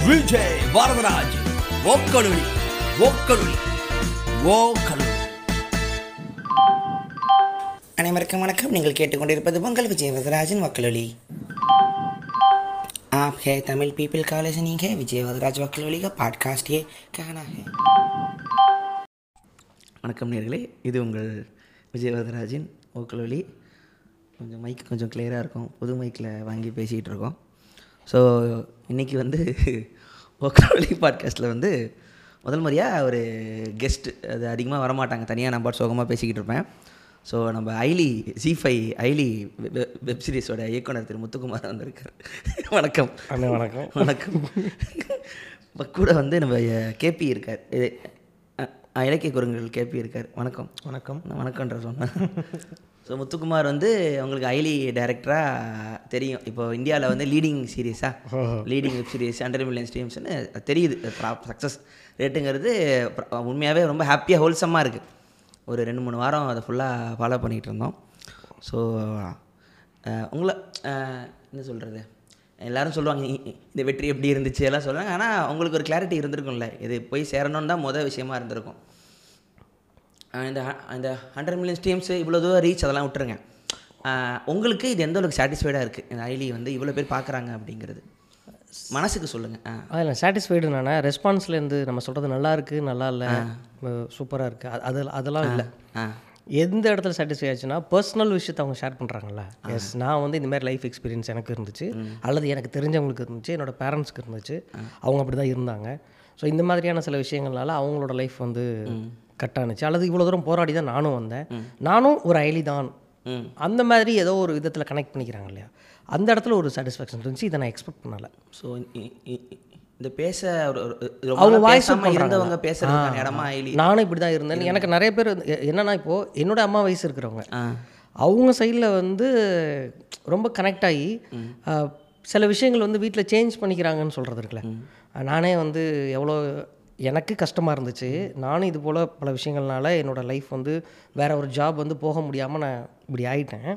விஜய் வரதராஜ் ஓக்கலுளி ஓக்கலுளி ஓக்கலுளி அனைவருக்கும் வணக்கம் நீங்கள் கேட்டுக்கொண்டிருப்பது உங்கள் விஜய் வரதராஜன் வக்கலொலி आप है तमिल पीपल का लिसनिंग है विजय वदराज वकलोली का पॉडकास्ट ये कहना है வணக்கம் நேர்களே இது உங்கள் விஜய் வரதராஜின் ஓக்கலொலி கொஞ்சம் மைக் கொஞ்சம் கிளியராக இருக்கும் புது மைக்கில் வாங்கி பேசிகிட்டு இருக்கோம் ஸோ இன்றைக்கி வந்து ஓக்கலொலி பாட்காஸ்ட்டில் வந்து முதல் முறையாக ஒரு கெஸ்ட்டு அது அதிகமாக வரமாட்டாங்க தனியாக நான் பாட்டு சோகமாக பேசிக்கிட்டு இருப்பேன் ஸோ நம்ம Ayali Zee five Ayali web சீரிஸோட இயக்குனர் திரு முத்துக்குமார் வந்திருக்கார் வணக்கம் அண்ணே வணக்கம் வணக்கம் இப்போ கூட வந்து நம்ம கேபி இருக்கார் இது அ- அ, இலக்கிய குரங்கள் கேபி இருக்கார் வணக்கம் வணக்கம் நான் வணக்கன்ற சொன்னேன் ஸோ முத்துக்குமார் வந்து உங்களுக்கு ஐலி டைரக்டராக தெரியும் இப்போ இந்தியாவில் வந்து லீடிங் சீரீஸாக leading web series hundred million ஸ்ட்ரீம்ஸ்னு தெரியுது சக்ஸஸ் ரேட்டுங்கிறது உண்மையாகவே ரொம்ப ஹாப்பியாக ஹோல்சமாக இருக்குது ஒரு ரெண்டு மூணு வாரம் அதை ஃபுல்லாக ஃபாலோ பண்ணிகிட்டு இருந்தோம் ஸோ உங்களை அஹ், என்ன சொல்கிறது எல்லாரும் சொல்லுவாங்க "இ- இ- இந்த வெற்றி எப்படி இருந்துச்சு எல்லாம் சொல்லுவாங்க ஆனால் உங்களுக்கு ஒரு கிளாரிட்டி இருந்திருக்கும்ல இது போய் சேரணும்னு தான் மொதல் விஷயமா இருந்திருக்கும் அஹ் இந்த hu- இந்த ஹண்ட்ரட் மில்லியன் ஸ்ட்ரீம்ஸு இவ்வளோ தூரம் ரீச் அதெல்லாம் விட்டுருங்க அஹ் உங்களுக்கு இது எந்த அளவுக்கு சாட்டிஸ்ஃபைடாக இருக்குது இந்த ஐலி வந்து இவ்வளோ பேர் பார்க்குறாங்க அப்படிங்கிறது மனசுக்கு சொல்லுங்கள் ஆ அதில் சாட்டிஸ்ஃபைடு நானே ரெஸ்பான்ஸ்லேருந்து நம்ம சொல்கிறது நல்லா இருக்குது நல்லா இல்லை சூப்பராக இருக்குது அது அது- அதெல்லாம் இல்லை ஆ எந்த இடத்துல சாட்டிஸ்ஃபை ஆச்சுன்னா பர்சனல் விஷயத்தை அவங்க ஷேர் பண்ணுறாங்கல்ல எஸ் நான் வந்து இந்த மாதிரி லைஃப் எக்ஸ்பீரியன்ஸ் எனக்கு இருந்துச்சு அல்லது எனக்கு தெரிஞ்சவங்களுக்கு இருந்துச்சு என்னோட பேரண்ட்ஸ்க்கு இருந்துச்சு அவங்க அப்படி தான் இருந்தாங்க ஸோ இந்த மாதிரியான சில விஷயங்கள்னால அவங்களோட லைஃப் வந்து கட் ஆனுச்சு அல்லது இவ்வளோ தூரம் போராடி தான் நானும் வந்தேன் நானும் ஒரு ஐலி தான் ம். அந்த மாதிரி ஏதோ ஒரு விதத்தில் கனெக்ட் பண்ணிக்கிறாங்க இல்லையா அந்த இடத்துல ஒரு சாட்டிஸ்ஃபேக்ஷன் இருந்துச்சு இதை நான் எக்ஸ்பெக்ட் பண்ணலை ஸோ இந்த பேச ஒரு ஒரு- ரொம்ப அவங்க நாள் வாய்ஸ் பேசாம இருந்தவங்க பேசுறதுக்கான இடமா ஐலி நானும் இப்படி தான் இருந்தேன் எனக்கு நிறைய பேர் வந்து- எ- என்னன்னா இப்போ என்னோட அம்மா வயசு இருக்கிறவங்க ஆ அவங்க சைடில் வந்து ரொம்ப கனெக்ட் ஆகி அஹ், சில விஷயங்கள் வந்து வீட்டில் சேஞ்ச் பண்ணிக்கிறாங்கன்னு சொல்கிறது இருக்குல்ல நானே வந்து எவ்வளோ எனக்கு கஷ்டமாக இருந்துச்சு நானும் இது போல் பல விஷயங்கள்னால என்னோடய லைஃப் வந்து வேற ஒரு ஜாப் வந்து போக முடியாமல் நான் இப்படி ஆயிட்டேன்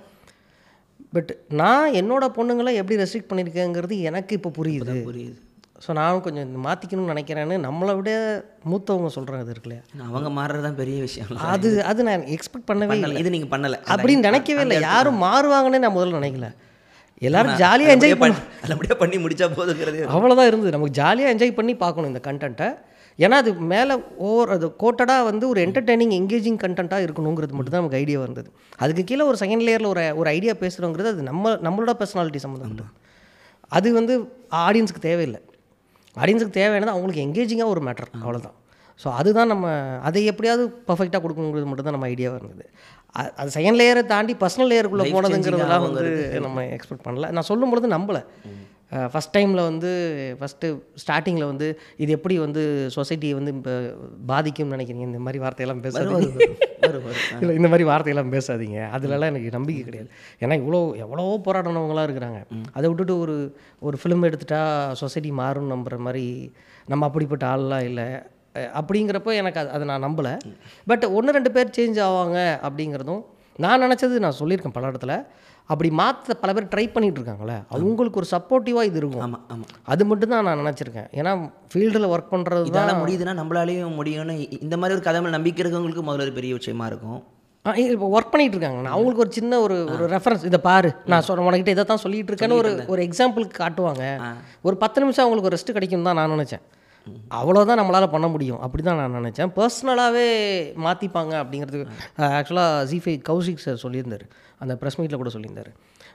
பட் நான் என்னோட பொண்ணுங்களை எப்படி ரெஸ்ட்ரிக்ட் பண்ணியிருக்கேங்கிறது எனக்கு இப்போ புரியுது புரியுது ஸோ நானும் கொஞ்சம் இந்த மாற்றிக்கணும்னு நினைக்கிறேன்னு நம்மளை விட மூத்தவங்க சொல்கிறாங்க இது இருக்கு இல்லையா அவங்க மாறுறது தான் பெரிய விஷயம் அது அது நான் எக்ஸ்பெக்ட் பண்ணவே பண்ணல இல்லை இது நீங்க பண்ணல அப்படின்னு நினைக்கவே இல்லை யாரும் மாறுவாங்கன்னு நான் முதல்ல நினைக்கல எல்லாரும் ஜாலியாக என்ஜாய் பண்ண நல்லபடியா பண்ணி முடிச்சா போதுங்கிறது அவ்வளோதான் இருந்தது நமக்கு ஜாலியாக என்ஜாய் பண்ணி பார்க்கணும் இந்த கண்டென்ட்டை ஏன்னா அது மேலே ஓவர் அது கோட்டடாக வந்து ஒரு என்டர்டெய்னிங் எங்கேஜிங் கண்டென்ட்டாக இருக்கணுங்கிறது மட்டும் தான் நமக்கு ஐடியா வந்தது அதுக்கு கீழே ஒரு செகண்ட் லேயரில் ஒரு ஒரு ஐடியா பேசுகிறோங்கிறது அது நம்ம நம்மளோட பர்சனாலிட்டி சம்மந்தம் அது வந்து ஆடியன்ஸுக்கு தேவையில்லை ஆடியன்ஸுக்கு தேவையானது அவங்களுக்கு எங்கேஜிங்காக ஒரு மேட்டர் அவ்வளோதான் ஸோ அதுதான் நம்ம அதை எப்படியாவது பர்ஃபெக்டாக கொடுக்கணுங்கிறது மட்டும் தான் நம்ம ஐடியாவாக இருந்தது அ- அது செகண்ட் லேயரை தாண்டி பர்சனல் லேயருக்குள்ளே Life போனதுங்கிறதெல்லாம் changing வந்து நம்ம எக்ஸ்பெக்ட் பண்ணல நான் சொல்லும் பொழுது நம்பலை ஃபஸ்ட் டைமில் வந்து ஃபஸ்ட்டு ஸ்டார்டிங்கில் வந்து இது எப்படி வந்து சொசைட்டியை வந்து இப்போ பாதிக்கும்னு நினைக்கிறீங்க இந்த மாதிரி வார்த்தையெல்லாம் பேசாதீங்க வரும் வரும் இல்லை இந்த மாதிரி வார்த்தையெல்லாம் பேசாதீங்க அதுலலாம் எனக்கு நம்பிக்கை கிடையாது ஏன்னா இவ்வளோ எவ்வளோ போராடினவங்களாம் இருக்கிறாங்க அதை விட்டுட்டு ஒரு ஒரு ஃபிலிம் எடுத்துட்டா சொசைட்டி மாறும்னு நம்புற மாதிரி நம்ம அப்படிப்பட்ட ஆள்லாம் இல்லை அஹ் அப்படிங்கிறப்போ எனக்கு அது அதை நான் நம்பலை பட் ஒன்று ரெண்டு பேர் சேஞ்ச் ஆவாங்க அப்படிங்கிறதும் நான் நினச்சது நான் சொல்லியிருக்கேன் பல இடத்துல அப்படி மாற்ற பல பேர் ட்ரை பண்ணிட்டு இருக்காங்களே அவங்களுக்கு ஒரு சப்போர்ட்டிவாக இது இருக்கும் ஆமா ஆமா அது மட்டும் தான் நான் நினச்சிருக்கேன் ஏன்னா ஃபீல்டில் ஒர்க் பண்ணுறது தான் இதால முடியுதுன்னா நம்மளாலையும் முடியும்னு இ- இந்த மாதிரி ஒரு கதை மேல நம்பிக்கை இருக்கவங்களுக்கு முதல்ல ஒரு பெரிய விஷயமா இருக்கும் இப்போ ஒர்க் பண்ணிட்டு இருக்காங்க நான் அவங்களுக்கு ஒரு சின்ன ஒரு ஒரு ரெஃபரன்ஸ் இதை பாரு நான் சொன்ன உனக்கிட்ட இதை தான் சொல்லிட்டு இருக்கேன்னு ஒரு ஒரு எக்ஸாம்பிளுக்கு காட்டுவாங்க ஒரு பத்து நிமிஷம் அவங்களுக்கு ஒரு ரெஸ்ட் கிடைக்கும் தான் நான் நினச்சேன் அவ்வளோதான் நம்மளால் பண்ண முடியும் அப்படி தான் நான் நினச்சேன் பர்சனலாகவே மாற்றிப்பாங்க அப்படிங்கிறதுக்கு ஆக்சுவலாக ஜிஃபை கௌஷிக் சார் சொல்லியிருந்தார் அந்த ப்ரெஸ் மீட்டில் கூட சொல்லியிருந்தார்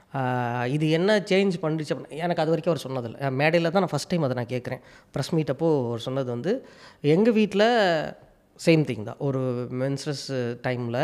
ஆஹ் இது என்ன சேஞ்ச் பண்ணிச்சு அப்படின்னா எனக்கு அது வரைக்கும் அவர் சொன்னதில்லை மேடையில் தான் நான் ஃபஸ்ட் டைம் அதை நான் கேட்குறேன் ப்ரெஸ் மீட் அப்போ அவர் சொன்னது வந்து எங்கள் வீட்டில் சேம் திங் தான் ஒரு மென்ஸ்ட்ரஸ் டைமில்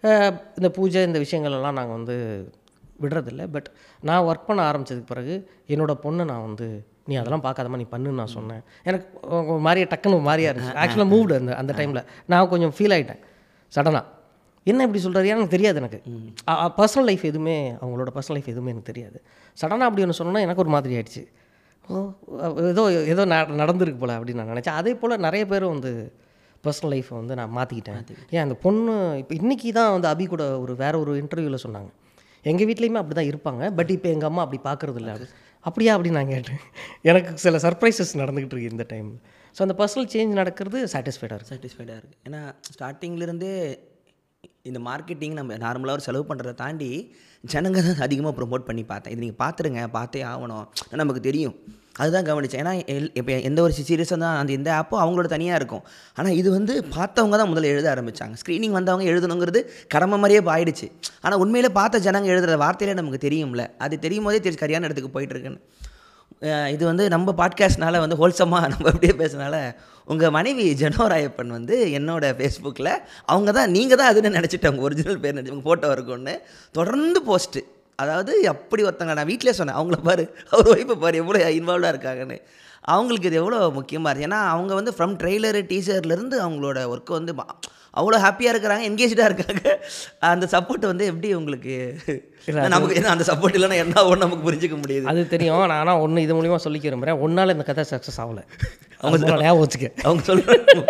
இந்த பூஜை இந்த விஷயங்கள் எல்லாம் நாங்கள் வந்து விடுறதில்ல பட் நான் ஒர்க் பண்ண ஆரம்பிச்சதுக்கு பிறகு என்னோட பொண்ணை நான் வந்து நீ அதெல்லாம் பார்க்காதம்மா நீ பண்ணுன்னு நான் சொன்னேன் எனக்கு ஒரு மாதிரியே டக்குன்னு ஒரு மாதிரியா இருந்துச்சு ஆக்சுவலாக மூவ்டு அந்த அந்த டைமில் நான் கொஞ்சம் ஃபீல் ஆகிட்டேன் சடனாக என்ன இப்படி சொல்கிறாரு எனக்கு தெரியாது எனக்கு பர்சனல் லைஃப் எதுவுமே அவங்களோட பர்சனல் லைஃப் எதுவுமே எனக்கு தெரியாது சடனாக அப்படி ஒன்று சொன்னோன்னா எனக்கு ஒரு மாதிரி ஆயிடுச்சு ஓ ஏதோ ஏதோ ந- நடந்திருக்கு போல அப்படின்னு நான் நினச்சேன் அதே போல் நிறைய பேர் வந்து பர்சனல் லைஃப்பை வந்து நான் மாற்றிக்கிட்டேன் ஏன் அந்த பொண்ணு இப்போ இன்றைக்கி தான் வந்து அபி கூட ஒரு வேற ஒரு இன்டர்வியூவில் சொன்னாங்க எங்கள் வீட்லேயுமே அப்படி தான் இருப்பாங்க பட் இப்போ எங்கள் அம்மா அப்படி பார்க்குறது இல்லை அப்படியா அப்படின்னு நான் கேட்டேன் எனக்கு சில சர்ப்ரைசஸ் நடந்துக்கிட்டு இருக்கு இந்த டைம் ஸோ அந்த பர்சனல் சேஞ்ச் நடக்கிறது சாட்டிஸ்ஃபைடாக இருக்குது சாட்டிஸ்ஃபைடாக இருக்குது ஏன்னா ஸ்டார்டிங்லேருந்தே இந்த மார்க்கெட்டிங் நம்ம நார்மலாக ஒரு செலவு பண்ணுறதை தாண்டி ஜனங்க தான் அதிகமாக ப்ரொமோட் பண்ணி பார்த்தேன் இது நீங்கள் பார்த்துருங்க பார்த்தே ஆகணும் நமக்கு தெரியும் அதுதான் கவனிச்சேன் ஏன்னா எல் இப்போ எந்த ஒரு சீரியஸாக தான் அந்த எந்த ஆப்பும் அவங்களோட தனியாக இருக்கும் ஆனால் இது வந்து பார்த்தவங்க தான் முதல்ல எழுத ஆரம்பித்தாங்க ஸ்க்ரீனிங் வந்தவங்க எழுதணுங்கிறது கடமை மாதிரியே இப்போ ஆயிடுச்சு ஆனால் உண்மையிலே பார்த்த ஜனங்க எழுதுகிற வார்த்தையிலே நமக்கு தெரியும்ல அது தெரியும் போதே தெரிஞ்சு சரியான இடத்துக்கு போயிட்டுருக்குன்னு அஹ் இது வந்து நம்ம பாட்காஸ்ட்னால வந்து ஹோல்சமாக நம்ம அப்படியே பேசுனால உங்கள் மனைவி ஜனோராயப்பன் வந்து என்னோட ஃபேஸ்புக்கில் அவங்க தான் நீங்கள் தான் அதுன்னு நினச்சிட்டு அவங்க ஒரிஜினல் பேர் நினச்சி ஃபோட்டோ இருக்கும்னு தொடர்ந்து போஸ்ட்டு அதாவது அப்படி ஒருத்தங்க நான் வீட்டிலே சொன்னேன் அவங்கள பாரு அவர் ஒய்ஃபை பாரு எவ்வளோ இன்வால்வ்டாக இருக்காங்கன்னு அவங்களுக்கு இது எவ்வளோ முக்கியமாக இருக்குது ஏன்னா அவங்க வந்து ஃப்ரம் ட்ரெய்லரு டீசர்லேருந்து அவங்களோட ஒர்க்கு வந்து ப- அவ்வளோ ஹாப்பியாக இருக்கிறாங்க என்கேஜாக இருக்காங்க அந்த சப்போர்ட் வந்து எப்படி உங்களுக்கு நமக்கு ஏன்னா அந்த சப்போர்ட் இல்லைன்னா என்ன ஆகும் நமக்கு புரிஞ்சுக்க முடியுது அது தெரியும் நான் ஆனால் ஒன்று இது மூலிமா சொல்லிக்க விரும்புகிறேன் ஒன்றால் இந்த கதை சக்ஸஸ் ஆகலை அவங்க ஞாபகம் வச்சுக்க அவங்க சொல்கிறாங்க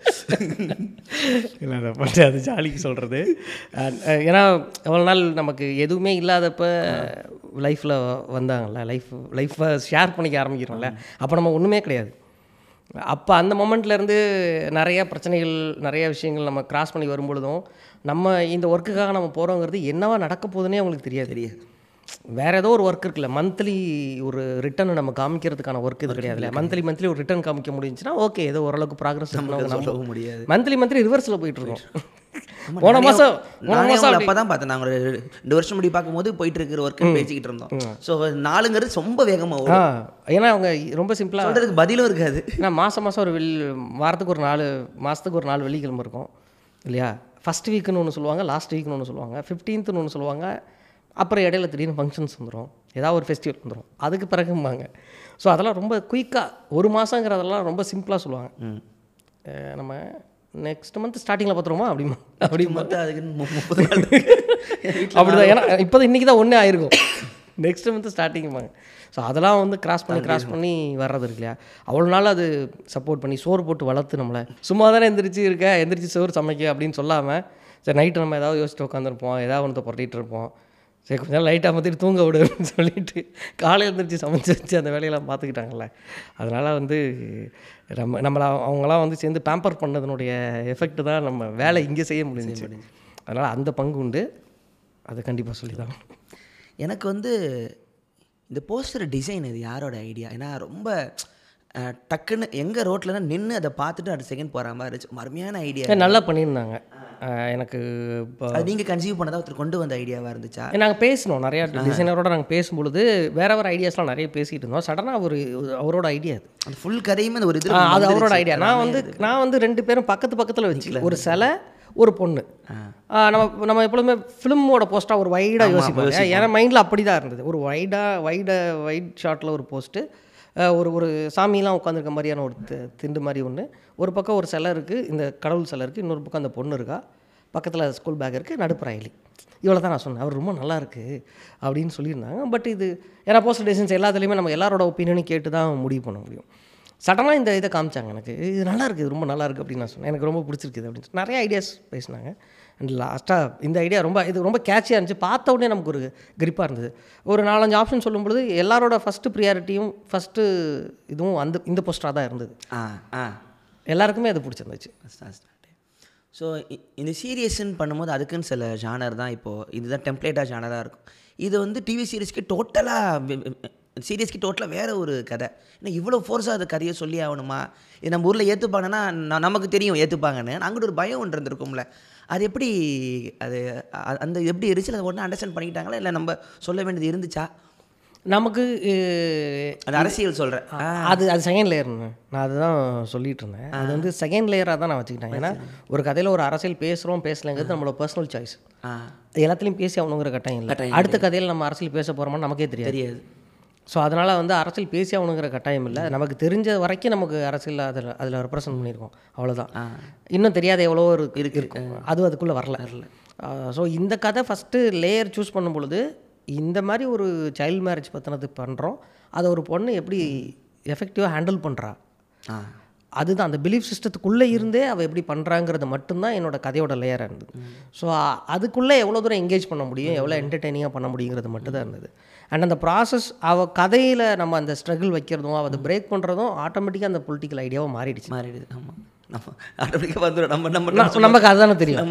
இல்லை அதை பற்றி அது ஜாலிக்கு சொல்கிறது ஏன்னா எவ்வளோ நாள் நமக்கு எதுவுமே இல்லாதப்ப லைஃப்பில் வந்தாங்கல்ல லைஃப் லைஃப்பை ஷேர் பண்ணிக்க ஆரம்பிக்கிறோம்ல அப்போ நம்ம ஒன்றுமே கிடையாது அப்போ அந்த மொமெண்ட்லேருந்து நிறைய பிரச்சனைகள் நிறைய விஷயங்கள் நம்ம கிராஸ் பண்ணி வரும்பொழுதும் நம்ம இந்த ஒர்க்குக்காக நம்ம போகிறோங்கிறது என்னவா நடக்க போகுதுன்னே அவங்களுக்கு தெரியாது தெரியாது வேறு ஏதோ ஒரு ஒர்க் இருக்குல்ல மந்த்லி ஒரு ரிட்டர்ன் நம்ம காமிக்கிறதுக்கான ஒர்க் இது கிடையாதுல்ல மந்த்லி மந்த்லி ஒரு ரிட்டர்ன் காமிக்க முடிஞ்சுன்னா ஓகே ஏதோ ஓரளவுக்கு ப்ராக்ரஸ் சொல்லவும் முடியாது மந்த்லி மந்த்லி ரிவர்ஸில் போயிட்டு இருக்கோம் போன மாதம் போன மாதம் அப்போ தான் பார்த்தேன் நாங்கள் ஒரு ரெண்டு வருஷம் முடி பார்க்கும்போது போயிட்டு இருக்கிற ஒர்க் பேசிக்கிட்டு இருந்தோம் ஸோ நாலுங்கிறது ரொம்ப வேகமாக ஆ வரும் ஏன்னா அவங்க ரொம்ப சிம்பிளாக சொல்கிறதுக்கு பதிலும் இருக்காது ஏன்னா மாதம் மாதம் ஒரு வெள்ளி வாரத்துக்கு ஒரு நாலு மாதத்துக்கு ஒரு நாலு வெள்ளிக்கிழமை இருக்கும் இல்லையா ஃபஸ்ட் வீக்குன்னு ஒன்று சொல்லுவாங்க லாஸ்ட் வீக்னு ஒன்று சொல்லுவாங்க ஃபிஃப்டீன்த்துன்னு ஒன்று சொல்லுவாங்க அப்புறம் இடையில திடீர்னு ஃபங்க்ஷன்ஸ் வந்துடும் ஏதாவது ஒரு ஃபெஸ்டிவல் வந்துடும் அதுக்கு பிறகும்பாங்க ஸோ அதெல்லாம் ரொம்ப குயிக்காக ஒரு மாதங்கிறதெல்லாம் ரொம்ப சிம்பிளாக சொல்லுவாங்க அஹ் நம்ம நெக்ஸ்ட் மந்த் ஸ்டார்டிங்கில் பார்த்துருவோமா அப்படிமா அப்படி மொத்தம் அதுக்கு மு- முப்பது நாள் அப்படிதான் ஏன்னா இப்போ இன்றைக்கி தான் ஒன்றே ஆயிருக்கும் நெக்ஸ்ட் மந்த் ஸ்டார்டிங்பாங்க ஸோ அதெல்லாம் வந்து கிராஸ் பண்ணி கிராஸ் பண்ணி வர்றது இருக்கு இல்லையா அவ்வளோ நாள் அது சப்போர்ட் பண்ணி சோறு போட்டு வளர்த்து நம்மளை சும்மா தானே எந்திரிச்சு இருக்க எந்திரிச்சு சோறு சமைக்க அப்படின்னு சொல்லாமல் சரி நைட்டு நம்ம ஏதாவது யோசிச்சுட்டு உட்காந்துருப்போம் ஏதாவது ஒன்று புரட்டிகிட்டு இருப்போம் சரி கொஞ்ச நேரம் லைட்டாக மாற்றிட்டு தூங்க விடு அப்படின்னு சொல்லிட்டு காலையில் எழுந்திரிச்சு சமைச்சு வச்சு அந்த வேலையெல்லாம் பார்த்துக்கிட்டாங்கல்ல அதனால் வந்து நம்ம நம்மளை அவங்களாம் வந்து சேர்ந்து பேம்பர் பண்ணதனுடைய எஃபெக்ட் தான் நம்ம வேலை இங்கே செய்ய முடிஞ்சுச்சு அதனால் அந்த பங்கு உண்டு அது கண்டிப்பாக சொல்லி தான் எனக்கு வந்து இந்த போஸ்டர் டிசைன் இது யாரோட ஐடியா ஏன்னா ரொம்ப அஹ், டக்குன்னு எங்கே ரோட்லனா நின்று அதை பார்த்துட்டு அடுத்த செகண்ட் போகிற மாதிரி இருந்துச்சு ரொம்ப அருமையான ஐடியா நல்லா பண்ணியிருந்தாங்க அஹ் எனக்கு இப்போ அது நீங்கள் கன்சீவ் பண்ணதா ஒருத்தர் கொண்டு வந்த ஐடியாவாக இருந்துச்சா நாங்கள் பேசினோம் நிறையா டிசைனரோட நாங்கள் பேசும்பொழுது வேற வேற ஐடியாஸ்லாம் நிறைய பேசிகிட்டு இருந்தோம் சடனாக ஒரு அவரோட ஐடியா அது அந்த ஃபுல் கதையுமே அந்த ஒரு இது ஆ, அது அவரோட ஐடியா நான் வந்து நான் வந்து ரெண்டு பேரும் பக்கத்து பக்கத்தில் வச்சு ஒரு சிலை ஒரு பொண்ணு ஆ, நம்ம நம்ம எப்பொழுதுமே ஃபிலிமோட போஸ்ட்டாக ஒரு வைடாக யோசிப்போம் இல்லையா? ஏன்னா மைண்டில் அப்படி தான் இருந்தது ஒரு வைடாக வைட வைட் ஷாட்டில் ஒரு போஸ்ட்டு ஒரு ஒரு சாமியெலாம் உட்காந்துருக்க மாதிரியான ஒரு தி- திண்டு மாதிரி ஒன்று ஒரு பக்கம் ஒரு சிலை இருக்குது இந்த கடவுள் சிலை இருக்குது இன்னொரு பக்கம் அந்த பொண்ணு இருக்கா பக்கத்தில் ஸ்கூல் பேக் இருக்குது நடுப்புற ஐலி இவ்வளோ தான் நான் சொன்னேன் அவர் ரொம்ப நல்லா இருக்கு அப்படின்னு சொல்லியிருந்தாங்க பட் இது ஏன்னா போஸ்டர் டிசைன்ஸ் எல்லாத்துலேயுமே நம்ம எல்லாரோட ஒப்பீனியனும் கேட்டு தான் முடிவு பண்ண முடியும் சடனாக இந்த இதை காமிச்சாங்க எனக்கு இது நல்லா இருக்குது இது ரொம்ப நல்லா இருக்குது அப்படின்னு நான் சொன்னேன் எனக்கு ரொம்ப பிடிச்சிருக்குது அப்படின்னு சொல்லி நிறைய ஐடியாஸ் பேசினாங்க அண்ட் லாஸ்ட்டாக இந்த ஐடியா ரொம்ப இது ரொம்ப கேட்சியாக இருந்துச்சு பார்த்த உடனே நமக்கு ஒரு கிரிப்பாக இருந்தது ஒரு நாலஞ்சு ஆப்ஷன் சொல்லும் பொழுது எல்லாரோட ஃபஸ்ட்டு ப்ரியாரிட்டியும் ஃபஸ்ட்டு இதுவும் அந்த இந்த போஸ்டராக தான் இருந்தது ஆ ஆ எல்லாருக்குமே அது பிடிச்சிருந்துச்சு ஸோ இந்த சீரியஸ்ன்னு பண்ணும்போது அதுக்குன்னு சில ஜானர் தான் இப்போது இதுதான் டெம்ப்ளேட்டாக ஜானராக இருக்கும் இது வந்து டிவி சீரிஸ்க்கு டோட்டலாக சீரியஸ்க்கு டோட்டலாக வேறு ஒரு கதை ஏன்னா இவ்வளோ ஃபோர்ஸாக அந்த கதையை சொல்லி ஆகணுமா இது நம்ம ஊரில் ஏற்றுப்பாங்கன்னா ந- நமக்கு தெரியும் ஏற்றுப்பாங்கன்னு அங்கிட்டு ஒரு பயம் ஒன்று இருந்திருக்கும்ல அது எப்படி அது அ- அந்த எப்படி இருந்துச்சு அதை ஒன்று அண்டர்ஸ்டாண்ட் பண்ணிக்கிட்டாங்களா இல்லை நம்ம சொல்ல வேண்டியது இருந்துச்சா நமக்கு அஹ், அந்த அரசியல் சொல்கிறேன் அது அது செகண்ட் லேயர்னு நான் அதுதான் சொல்லிட்டு இருந்தேன் அது வந்து செகண்ட் லேயராக தான் நான் வச்சுக்கிட்டேன் ஏன்னா ஒரு கதையில் ஒரு அரசியல் பேசுகிறோம் பேசலைங்கிறது நம்மளோட பர்சனல் சாய்ஸ் ஆ எல்லாத்துலேயும் பேசி ஆகணுங்கிற கட்டாயம் இல்லை அடுத்த கதையில் நம்ம அரசியல் பேச போகிறோமான்னு நமக்கே தெரியாது தெரியாது ஸோ அதனால் வந்து அரசியல் பேசி ஆகணுங்கிற கட்டாயம் இல்லை நமக்கு தெரிஞ்ச வரைக்கும் நமக்கு அரசியல் அதில் அதில் ரெப்ரசன்ட் பண்ணியிருக்கோம் அவ்வளோதான் இன்னும் தெரியாத எவ்வளோ இருக்கு இருக்கும் அது அதுக்குள்ளே வரல ஸோ இந்த கதை ஃபஸ்ட்டு லேயர் சூஸ் பண்ணும் பொழுது இந்த மாதிரி ஒரு சைல்ட் மேரேஜ் பற்றினது பண்ணுறோம் அதை ஒரு பொண்ணு எப்படி எஃபெக்டிவாக ஹேண்டில் பண்ணுறா ஆ அதுதான் அந்த பிலீஃப் சிஸ்டத்துக்குள்ளே இருந்தே அவள் எப்படி பண்ணுறாங்கிறது மட்டும்தான் என்னோட கதையோட லேயராக இருந்தது ஸோ அதுக்குள்ளே எவ்வளோ தூரம் என்கேஜ் பண்ண முடியும் எவ்வளோ என்டர்டெய்னிங்காக பண்ண முடியுங்கிறது மட்டும் தான் இருந்தது அண்ட் அந்த ப்ராசஸ் அவள் கதையில் நம்ம அந்த ஸ்ட்ரகிள் வைக்கிறதும் அதை பிரேக் பண்ணுறதும் ஆட்டோமேட்டிக்காக அந்த பொலிட்டிக்கல் ஐடியாவாக மாறிடுச்சு மாறிடுது ஆமாம் நம்ம ஆட்டோமேட்டிக்காக வந்துடும் நம்ம நம்ம நம்ம- நமக்கு அதுதானே தெரியும்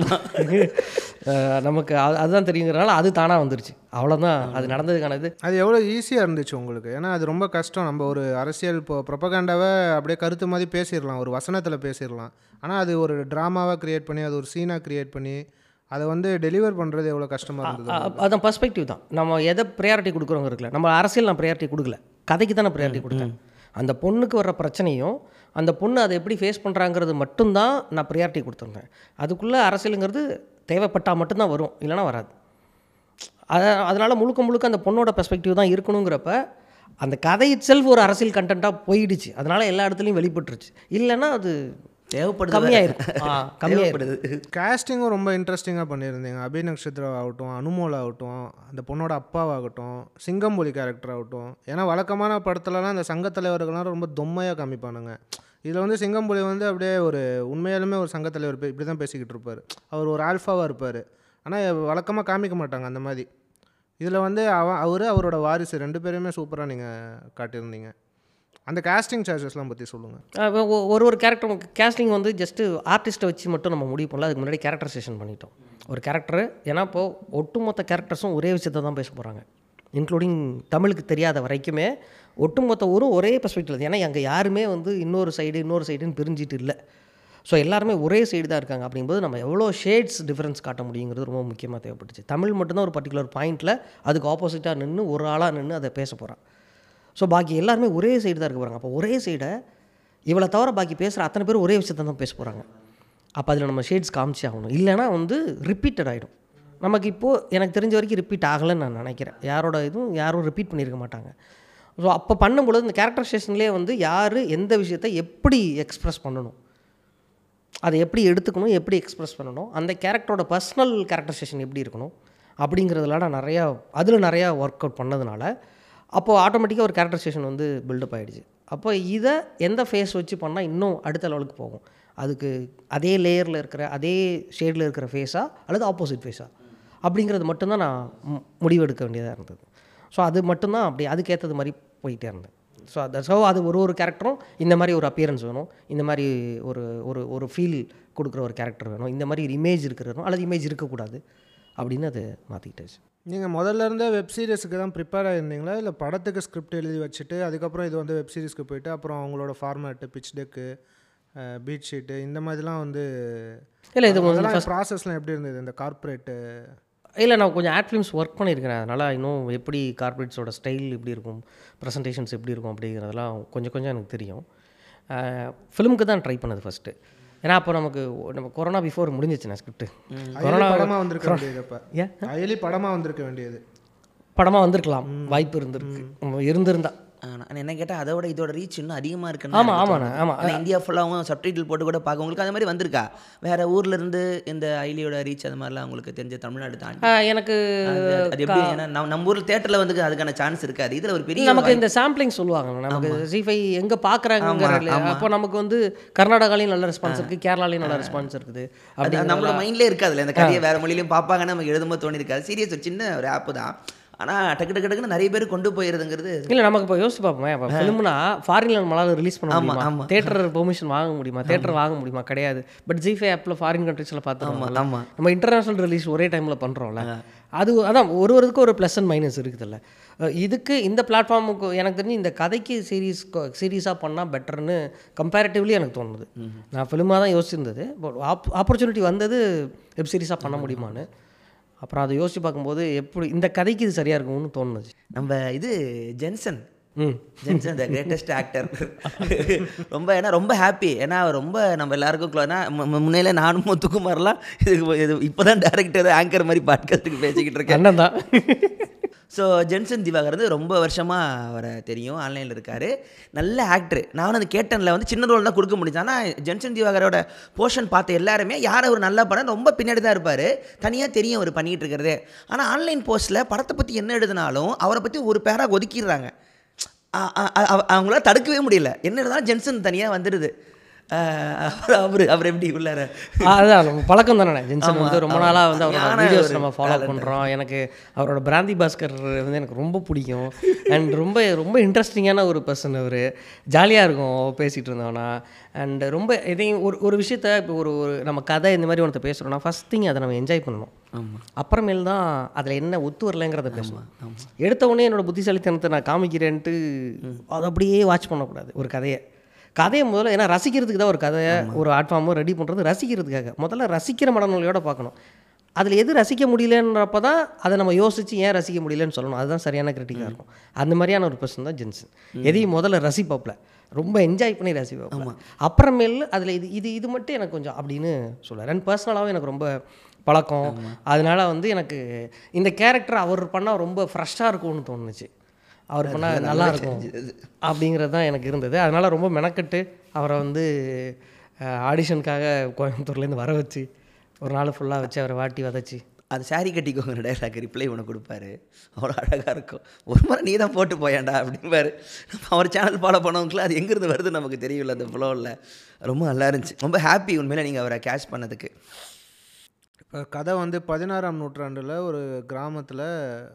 அஹ் நமக்கு அது அதுதான் தெரியுங்கிறனால அது தானாக வந்துருச்சு அவ்வளோதான் அது நடந்ததுக்கானது அது எவ்வளோ ஈஸியாக இருந்துச்சு உங்களுக்கு ஏன்னா அது ரொம்ப கஷ்டம் நம்ம ஒரு அரசியல் இப்போ ப்ரொபகண்டாவை அப்படியே கருத்து மாதிரி பேசிடலாம் ஒரு வசனத்தில் பேசிடலாம் ஆனால் அது ஒரு ட்ராமாவாக க்ரியேட் பண்ணி அது ஒரு சீனாக க்ரியேட் பண்ணி அதை வந்து டெலிவர் பண்ணுறது எவ்வளோ கஷ்டமாக இருந்தது அ- அதான் பர்ஸ்பெக்டிவ் தான் நம்ம எதை ப்ரையாரிட்டி கொடுக்குறோங்க இருக்குல்ல நம்ம அரசியல் நான் ப்ரையாரிட்டி கொடுக்கல கதைக்கு தான் நான் ப்ரையாரிட்டி கொடுத்தேன் அந்த பொண்ணுக்கு வர்ற பிரச்சனையும் அந்த பொண்ணு அதை எப்படி ஃபேஸ் பண்ணுறாங்கிறது மட்டும்தான் நான் ப்ரையாரிட்டி கொடுத்துருந்தேன் அதுக்குள்ளே அரசியலுங்கிறது தேவைப்பட்டால் மட்டும்தான் வரும் இல்லைன்னா வராது அத அதனால் முழுக்க முழுக்க அந்த பொண்ணோட பெர்ஸ்பெக்டிவ் தான் இருக்கணுங்கிறப்ப அந்த கதை செல்ஃப் ஒரு அரசியல் கண்டென்ட்டாக போயிடுச்சு அதனால் எல்லா இடத்துலையும் வெளிப்பட்டுருச்சு இல்லைன்னா அது தேவைப்படுது கம்மியாயிருக்கும் ஆ கம்மியாயிருக்கும் தேவைப்படுது கேஸ்டிங்கும் ரொம்ப இன்ட்ரெஸ்டிங்காக பண்ணியிருந்தீங்க அபி நக்ஷத்ரா ஆகட்டும் அனுமோல் ஆகட்டும் அந்த பொண்ணோட அப்பாவாகட்டும் சிங்கம்புலி கேரக்டர் ஆகட்டும் ஏன்னா வழக்கமான படத்துலலாம் இந்த சங்கத் தலைவர்கள்லாம் ரொம்ப தொம்மையாக காமிப்பானுங்க இதில் வந்து சிங்கம்புலி வந்து அப்படியே ஒரு உண்மையாலுமே ஒரு சங்கத் தலைவர் பே- இப்படி தான் பேசிக்கிட்டு இருப்பார் அவர் ஒரு ஆல்ஃபாவாக இருப்பார் ஆனால் வழக்கமாக காமிக்க மாட்டாங்க அந்த மாதிரி இதில் வந்து அவ அவர் அவரோட வாரிசு ரெண்டு பேருமே சூப்பராக நீங்கள் காட்டியிருந்தீங்க அந்த கேஸ்டிங் சார்ஜஸ்லாம் பற்றி சொல்லுங்கள் அஹ் ஒ- ஒரு ஒரு கேரக்டர் கேஸ்டிங் வந்து ஜஸ்ட்டு ஆர்டிஸ்ட்டை வச்சு மட்டும் நம்ம முடிவு பண்ணல அதுக்கு முன்னாடி கேரக்டரைசேஷன் பண்ணிட்டோம் ஒரு கேரக்டர் ஏன்னா இப்போது ஒட்டுமொத்த கேரக்டர்ஸும் ஒரே விஷயத்தை தான் பேச போகிறாங்க இன்க்ளூடிங் தமிழுக்கு தெரியாத வரைக்குமே ஒட்டுமொத்த ஊரும் ஒரே பெர்ஸ்பெக்டிவ் ஏன்னா அங்கே யாருமே வந்து இன்னொரு சைடு இன்னொரு சைடுன்னு பிரிஞ்சிட்டு இல்லை ஸோ எல்லாருமே ஒரே சைடு தான் இருக்காங்க அப்படிங்கும்போது நம்ம எவ்வளோ ஷேட்ஸ் டிஃப்ரென்ஸ் காட்ட முடியுங்கிறது ரொம்ப முக்கியமாக தேவைப்பட்டுச்சு தமிழ் மட்டும்தான் ஒரு பர்டிகுலர் பாயிண்ட்டில் அதுக்கு ஆப்போசிட்டாக நின்று ஒரு ஆளாக நின்று அதை பேச போகிறான் ஸோ பாக்கி எல்லாருமே ஒரே சைடு தான் இருக்க போகிறாங்க அப்போ ஒரே சைடை இவளை தவிர பாக்கி பேசுகிற அத்தனை பேர் ஒரே விஷயத்தை தான் பேச போகிறாங்க அப்போ அதில் நம்ம ஷேட்ஸ் காமிச்சே ஆகணும் இல்லைன்னா வந்து ரிப்பீட்டட் ஆகிடும் நமக்கு இப்போது எனக்கு தெரிஞ்ச வரைக்கும் ரிப்பீட் ஆகலைன்னு நான் நினைக்கிறேன் யாரோட இதுவும் யாரும் ரிப்பீட் பண்ணியிருக்க மாட்டாங்க ஸோ அப்போ பண்ணும்பொழுது இந்த கேரக்டரைசேஷன்லேயே வந்து யார் எந்த விஷயத்தை எப்படி எக்ஸ்ப்ரெஸ் பண்ணணும் அதை எப்படி எடுத்துக்கணும் எப்படி எக்ஸ்ப்ரெஸ் பண்ணணும் அந்த கேரக்டரோட பர்சனல் கேரக்டரைசேஷன் எப்படி இருக்கணும் அப்படிங்கிறதுல நான் நிறையா அதில் நிறையா ஒர்க் அவுட் பண்ணதுனால அப்போது ஆட்டோமேட்டிக்காக ஒரு கேரக்டரைசேஷன் வந்து பில்டப் ஆகிடுச்சு அப்போ இதை எந்த ஃபேஸ் வச்சு பண்ணால் இன்னும் அடுத்த லெவலுக்கு போகும் அதுக்கு அதே லேயரில் இருக்கிற அதே ஷேடில் இருக்கிற ஃபேஸா அல்லது ஆப்போசிட் ஃபேஸா அப்படிங்கிறது மட்டும்தான் நான் மு- முடிவெடுக்க வேண்டியதாக இருந்தது ஸோ அது மட்டும்தான் அப்படி அதுக்கேற்றது மாதிரி போயிட்டே இருந்தேன் ஸோ அது ஸோ அது ஒரு ஒரு கேரக்டரும் இந்த மாதிரி ஒரு அப்பியரன்ஸ் வேணும் இந்த மாதிரி ஒரு ஒரு ஒரு ஃபீல் கொடுக்குற ஒரு கேரக்டர் வேணும் இந்த மாதிரி ஒரு இமேஜ் இருக்கிறதும் அல்லது இமேஜ் இருக்கக்கூடாது அப்படின்னு அது மாற்றிக்கிட்டாச்சு நீங்கள் முதல்ல இருந்தே வெப் சீரிஸுக்கு தான் ப்ரிப்பேர் ஆகிருந்தீங்களா இல்லை படத்துக்கு ஸ்கிரிப்ட் எழுதி வச்சுட்டு அதுக்கப்புறம் இது வந்து வெப் சீரிஸ்க்கு போயிட்டு அப்புறம் அவங்களோட format pitch deck beat sheet இந்த மாதிரிலாம் வந்து இல்லை இது வந்து அதெல்லாம் ப்ராசஸ்லாம் எப்படி இருந்தது இந்த கார்ப்பரேட்டு இல்லை நான் கொஞ்சம் ஆட் ஃபிலிம்ஸ் ஒர்க் பண்ணியிருக்கிறேன் அதனால் இன்னும் எப்படி கார்பரேட்ஸோட ஸ்டைல் எப்படி இருக்கும் ப்ரெசன்டேஷன்ஸ் எப்படி இருக்கும் அப்படிங்கிறதெல்லாம் கொஞ்சம் கொஞ்சம் எனக்கு தெரியும் ஃபிலிமுக்கு தான் ட்ரை பண்ணது ஃபஸ்ட்டு ஏன்னா அப்போ நமக்கு நம்ம கொரோனா பிஃபோர் முடிஞ்சிச்சுண்ணே ஸ்கிரிப்ட் அயலி படமாக வந்திருக்க வேண்டியது அப்போ ஏன் அயலி படமாக வந்திருக்க வேண்டியது படமாக வந்திருக்கலாம் வாய்ப்பு இருந்திருக்கு இருந்திருந்தா ஆனால் என்ன கேட்டால் அதை விட இதோட ரீச் இன்னும் அதிகமாக இருக்கு ஆமாம் ஆமாண்ணே ஆமாம் இந்தியா ஃபுல்லாகவும் சப்டைட்டில் போட்டு கூட பார்க்க உங்களுக்கு அந்த மாதிரி வந்திருக்கா வேற ஊர்ல இருந்து இந்த ஐலியோட ரீச் அது மாதிரிலாம் உங்களுக்கு தெரிஞ்ச தமிழ்நாடு தாண்டி எனக்கு அது அது எப்படி ஏன்னா நம்ம நம்ம ஊர்ல தேட்டரில் வந்து அதுக்கான சான்ஸ் இருக்காது இதுல ஒரு பெரிய நமக்கு இந்த சாம்பிளிங் சொல்லுவாங்க நமக்கு ஜிஃபை எங்கே பார்க்குறாங்க அப்போ நமக்கு வந்து கர்நாடகாலையும் நல்ல ரெஸ்பான்ஸ் இருக்குது கேரளாலையும் நல்ல ரெஸ்பான்ஸ் இருக்குது அப்படி அது நம்மளோட மைண்ட்லேயே இருக்காதுல்ல இந்த கதையை வேற மொழியிலையும் பார்ப்பாங்க நமக்கு எழுதும்போது தோணி இருக்காது சீரியஸ் ஒரு சின்ன ஒரு ஆப் தான் ஆனா டக்கு டக்கு டக்குன்னு நிறைய பேர் கொண்டு போயிருதுங்கிறது இல்லை நமக்கு இப்போ யோசிச்சு பார்ப்போம் இப்போ ஃபிலிம்னா ஃபாரின்ல நம்மளால ரிலீஸ் பண்ண ஆமா, முடியுமா ஆமா. தேட்டர் பெர்மிஷன் வாங்க முடியுமா தேட்டர் வாங்க முடியுமா கிடையாது பட் ஜிஃபை ஆப்பில் ஃபாரின் கண்ட்ரீஸில் பார்த்துருவோம் ஆமா நம்ம இன்டர்நேஷனல் ரிலீஸ் ஒரே டைமில் பண்ணுறோம்ல அது அதான் ஒரு ஒருக்கும் ஒரு ப்ளஸ் அண்ட் மைனஸ் இருக்குதுல்ல அஹ் இதுக்கு இந்த பிளாட்ஃபார்முக்கு எனக்கு தெரிஞ்சு இந்த கதைக்கு சீரீஸ் சீரீஸாக பண்ணால் பெட்டர்னு கம்பேரிட்டிவ்லி எனக்கு தோணுது நான் ஃபிலிமாக தான் யோசிச்சிருந்தது பட் ஆப் ஆப்பர்ச்சுனிட்டி வந்தது வெப் சீரிஸாக பண்ண முடியுமான்னு அப்புறம் அதை யோசிச்சு பார்க்கும்போது எப்படி இந்த கதைக்கு இது சரியாக இருக்கும்னு தோணுச்சு நம்ம இது ஜென்சன் ம் ஜென்சன் த கிரேட்டஸ்ட் ஆக்டர் ரொம்ப ஏன்னா ரொம்ப ஹாப்பி ஏன்னா அவர் ரொம்ப நம்ம எல்லாருக்கும் close. ஏன்னா மு- மு- முன்னையில நானும் முத்துக்குமார்லாம் இது இது இப்போ தான் டேரக்டர் ஆங்கர் மாதிரி பாட்காஸ்ட்டுக்கு பேசிக்கிட்டு இருக்கேன் அண்ணன் தான் ஸோ ஜென்சன் திவாகர் வந்து ரொம்ப வருஷமாக அவரை தெரியும் ஆன்லைனில் இருக்கார் நல்ல ஆக்டர் நானும் அந்த கேட்டனில் வந்து சின்ன ரோல் தான் கொடுக்க முடிஞ்சு ஆனால் ஜென்சன் திவாகரோட போர்ஷன் பார்த்த எல்லாருமே யார் அவர் நல்லா படம் ரொம்ப பின்னாடி தான் இருப்பார் தனியாக தெரியும் அவர் பண்ணிகிட்டு இருக்கிறது ஆனால் ஆன்லைன் போஸ்ட்டில் படத்தை பற்றி என்ன எழுதினாலும் அவரை பற்றி ஒரு பேராக ஒதுக்கிடுறாங்க அ- அ- அ- அவ- அவங்களால தடுக்கவே முடியல என்ன இருந்தாலும் ஜென்சன் தனியாக வந்துடுது அப்புறம் அவரு அவர் எப்படி உள்ளார அதான் நம்ம பழக்கம் தானே ஜென்சன் வந்து ரொம்ப ஆமா. நாளாக வந்து அவரோட ஞான வீடியோஸ் ஒரு நம்ம ஃபாலோ talent. பண்ணுறோம் எனக்கு அவரோட பிராந்தி பாஸ்கர் வந்து எனக்கு ரொம்ப பிடிக்கும் அண்ட் ரொம்ப ரொம்ப இன்ட்ரெஸ்டிங்கான ஒரு பர்சன் அவர் ஜாலியாக இருக்கும் பேசிகிட்டு இருந்தோன்னா அண்ட் ரொம்ப எதையும் ஒரு ஒரு விஷயத்த இப்போ ஒரு ஒரு நம்ம கதை இந்த மாதிரி ஒன்றத்தை பேசுகிறோம்னா ஃபஸ்ட் திங் அதை நம்ம என்ஜாய் பண்ணணும் ஆமா அப்புறமேல் தான் அதில் என்ன ஒத்து வரலங்கிறத பேசணும் எடுத்த உடனே என்னோட புத்திசாலித்தனத்தை நான் காமிக்கிறேன்ட்டு அதை அப்படியே வாட்ச் பண்ணக்கூடாது ஒரு கதையை கதையை முதல்ல ஏன்னா ரசிக்கிறதுக்கு தான் ஒரு கதையை ஒரு ஆர்ட் ஃபார்மோ ரெடி பண்ணுறது ரசிக்கிறதுக்காக முதல்ல ரசிக்கிற மனநிலையோட பார்க்கணும் அதில் எது ரசிக்க முடியலன்றப்ப தான் அதை நம்ம யோசித்து ஏன் ரசிக்க முடியலன்னு சொல்லணும் அதுதான் சரியான கிரிட்டிக்காக இருக்கும் அந்த மாதிரியான ஒரு பர்சன் தான் ஜென்சன் எதையும் முதல்ல ரசிப்பாப்ல ரொம்ப என்ஜாய் பண்ணி ரசிப்பாப்ல அப்புறமேல் அதில் இது இது இது மட்டும் எனக்கு கொஞ்சம் அப்படின்னு சொல்லுவார் அண்ட் பர்சனலாகவும் எனக்கு ரொம்ப பழக்கம் அதனால வந்து எனக்கு இந்த கேரக்டர் அவர் பண்ணால் ரொம்ப ஃப்ரெஷ்ஷாக இருக்கும்னு தோணுச்சு அவர் பண்ணால் நல்லா இருக்கும் அப்படிங்கிறது தான் எனக்கு இருந்தது அதனால் ரொம்ப மெனக்கட்டு அவரை வந்து ஆடிஷனுக்காக கோயம்புத்தூர்லேருந்து வர வச்சு ஒரு நாள் ஃபுல்லாக வச்சு அவரை வாட்டி வதச்சி அது சாரி கட்டிக்கோங்க டைலாக் ரிப்ளை ஒன்று கொடுப்பாரு அவ்வளோ அழகாக இருக்கும் ஒரு முறை நீ தான் போட்டு போயாண்டா அப்படிம்பாரு நம்ம அவர் சேனல் ஃபாலோ பண்ணவங்களுக்குலாம் அது எங்கேருந்து வருது நமக்கு தெரியல அந்த ஃப்ளோவில் ரொம்ப நல்லா இருந்துச்சு ரொம்ப ஹாப்பி உண்மையில நீங்கள் அவரை கேட்ச் பண்ணதுக்கு இப்போ கதை வந்து பதினாறாம் நூற்றாண்டில் ஒரு கிராமத்தில்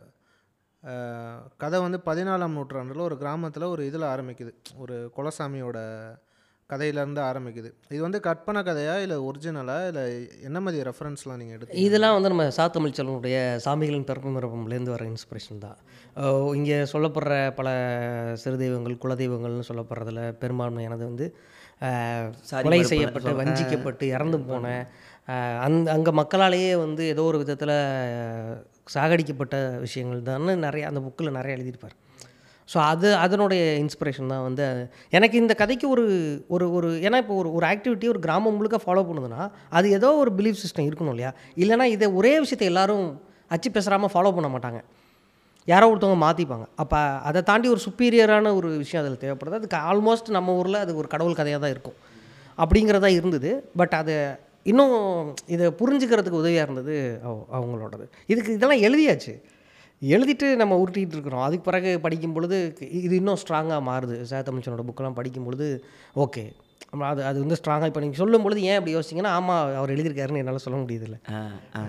கதை வந்து பதினாலாம் நூற்றாண்டில் ஒரு கிராமத்தில் ஒரு இதில் ஆரம்பிக்குது ஒரு குலசாமியோட கதையிலேருந்து ஆரம்பிக்குது இது வந்து கற்பனை கதையா இல்லை ஒரிஜினலா இல்லை என்ன மாதிரி ரெஃபரன்ஸ்லாம் நீங்கள் எடுத்து இதெல்லாம் வந்து நம்ம சாத்தமிழ் செல்வனுடைய சாமிகளின் பிறப்பு மரபம்லேருந்து வர இன்ஸ்பிரேஷன் தான் இங்கே சொல்லப்படுற பல சிறு தெய்வங்கள் குலதெய்வங்கள்னு சொல்லப்படுறதுல பெரும்பான்மையானது வந்து அஹ், சாதி கொலை மறுப்புல செய்யப்பட்டு சொல்ற- வஞ்சிக்கப்பட்டு இறந்து போன அஹ், அந்த அங்கே மக்களாலேயே வந்து ஏதோ ஒரு விதத்தில் சாகடிக்கப்பட்ட விஷயங்கள் தான் நிறைய அந்த புக்கில் நிறைய எழுதியிருப்பார் ஸோ அது அதனுடைய இன்ஸ்பிரேஷன் தான் வந்து எனக்கு இந்த கதைக்கு ஒரு ஒரு ஒரு ஏன்னா இப்போ ஒரு ஒரு ஆக்டிவிட்டி ஒரு கிராமம் முழுக்க ஃபாலோ பண்ணுதுன்னா அது ஏதோ ஒரு பிலீஃப் சிஸ்டம் இருக்கணும் இல்லையா இல்லைன்னா இதை ஒரே விஷயத்தை எல்லாரும் அச்சு பேசுகிறாமல் ஃபாலோ பண்ண மாட்டாங்க யாரோ ஒருத்தவங்க மாற்றிப்பாங்க அப்போ அதை தாண்டி ஒரு சுப்பீரியரான ஒரு விஷயம் அதில் தேவைப்படுது அதுக்கு ஆல்மோஸ்ட் நம்ம ஊரில் அது ஒரு கடவுள் கதையாக தான் இருக்கும் அப்படிங்கிறதா இருந்தது பட் அது இன்னும் இதை புரிஞ்சுக்கிறதுக்கு உதவியாக இருந்தது அவ- அவங்களோடது இதுக்கு இதெல்லாம் எழுதியாச்சு எழுதிட்டு நம்ம உருட்டிகிட்டு இருக்கிறோம் அதுக்கு பிறகு படிக்கும் பொழுது இது இன்னும் ஸ்ட்ராங்காக மாறுது சேத்தமிச்சனோட புக்கெல்லாம் படிக்கும் பொழுது ஓகே அது அது வந்து ஸ்ட்ராங்காக இப்போ நீங்கள் சொல்லும் பொழுது ஏன் அப்படி யோசிச்சிங்கன்னா ஆமாம் அவர் எழுதியிருக்காருன்னு என்னால் சொல்ல முடியுதில்ல ஆ ஆ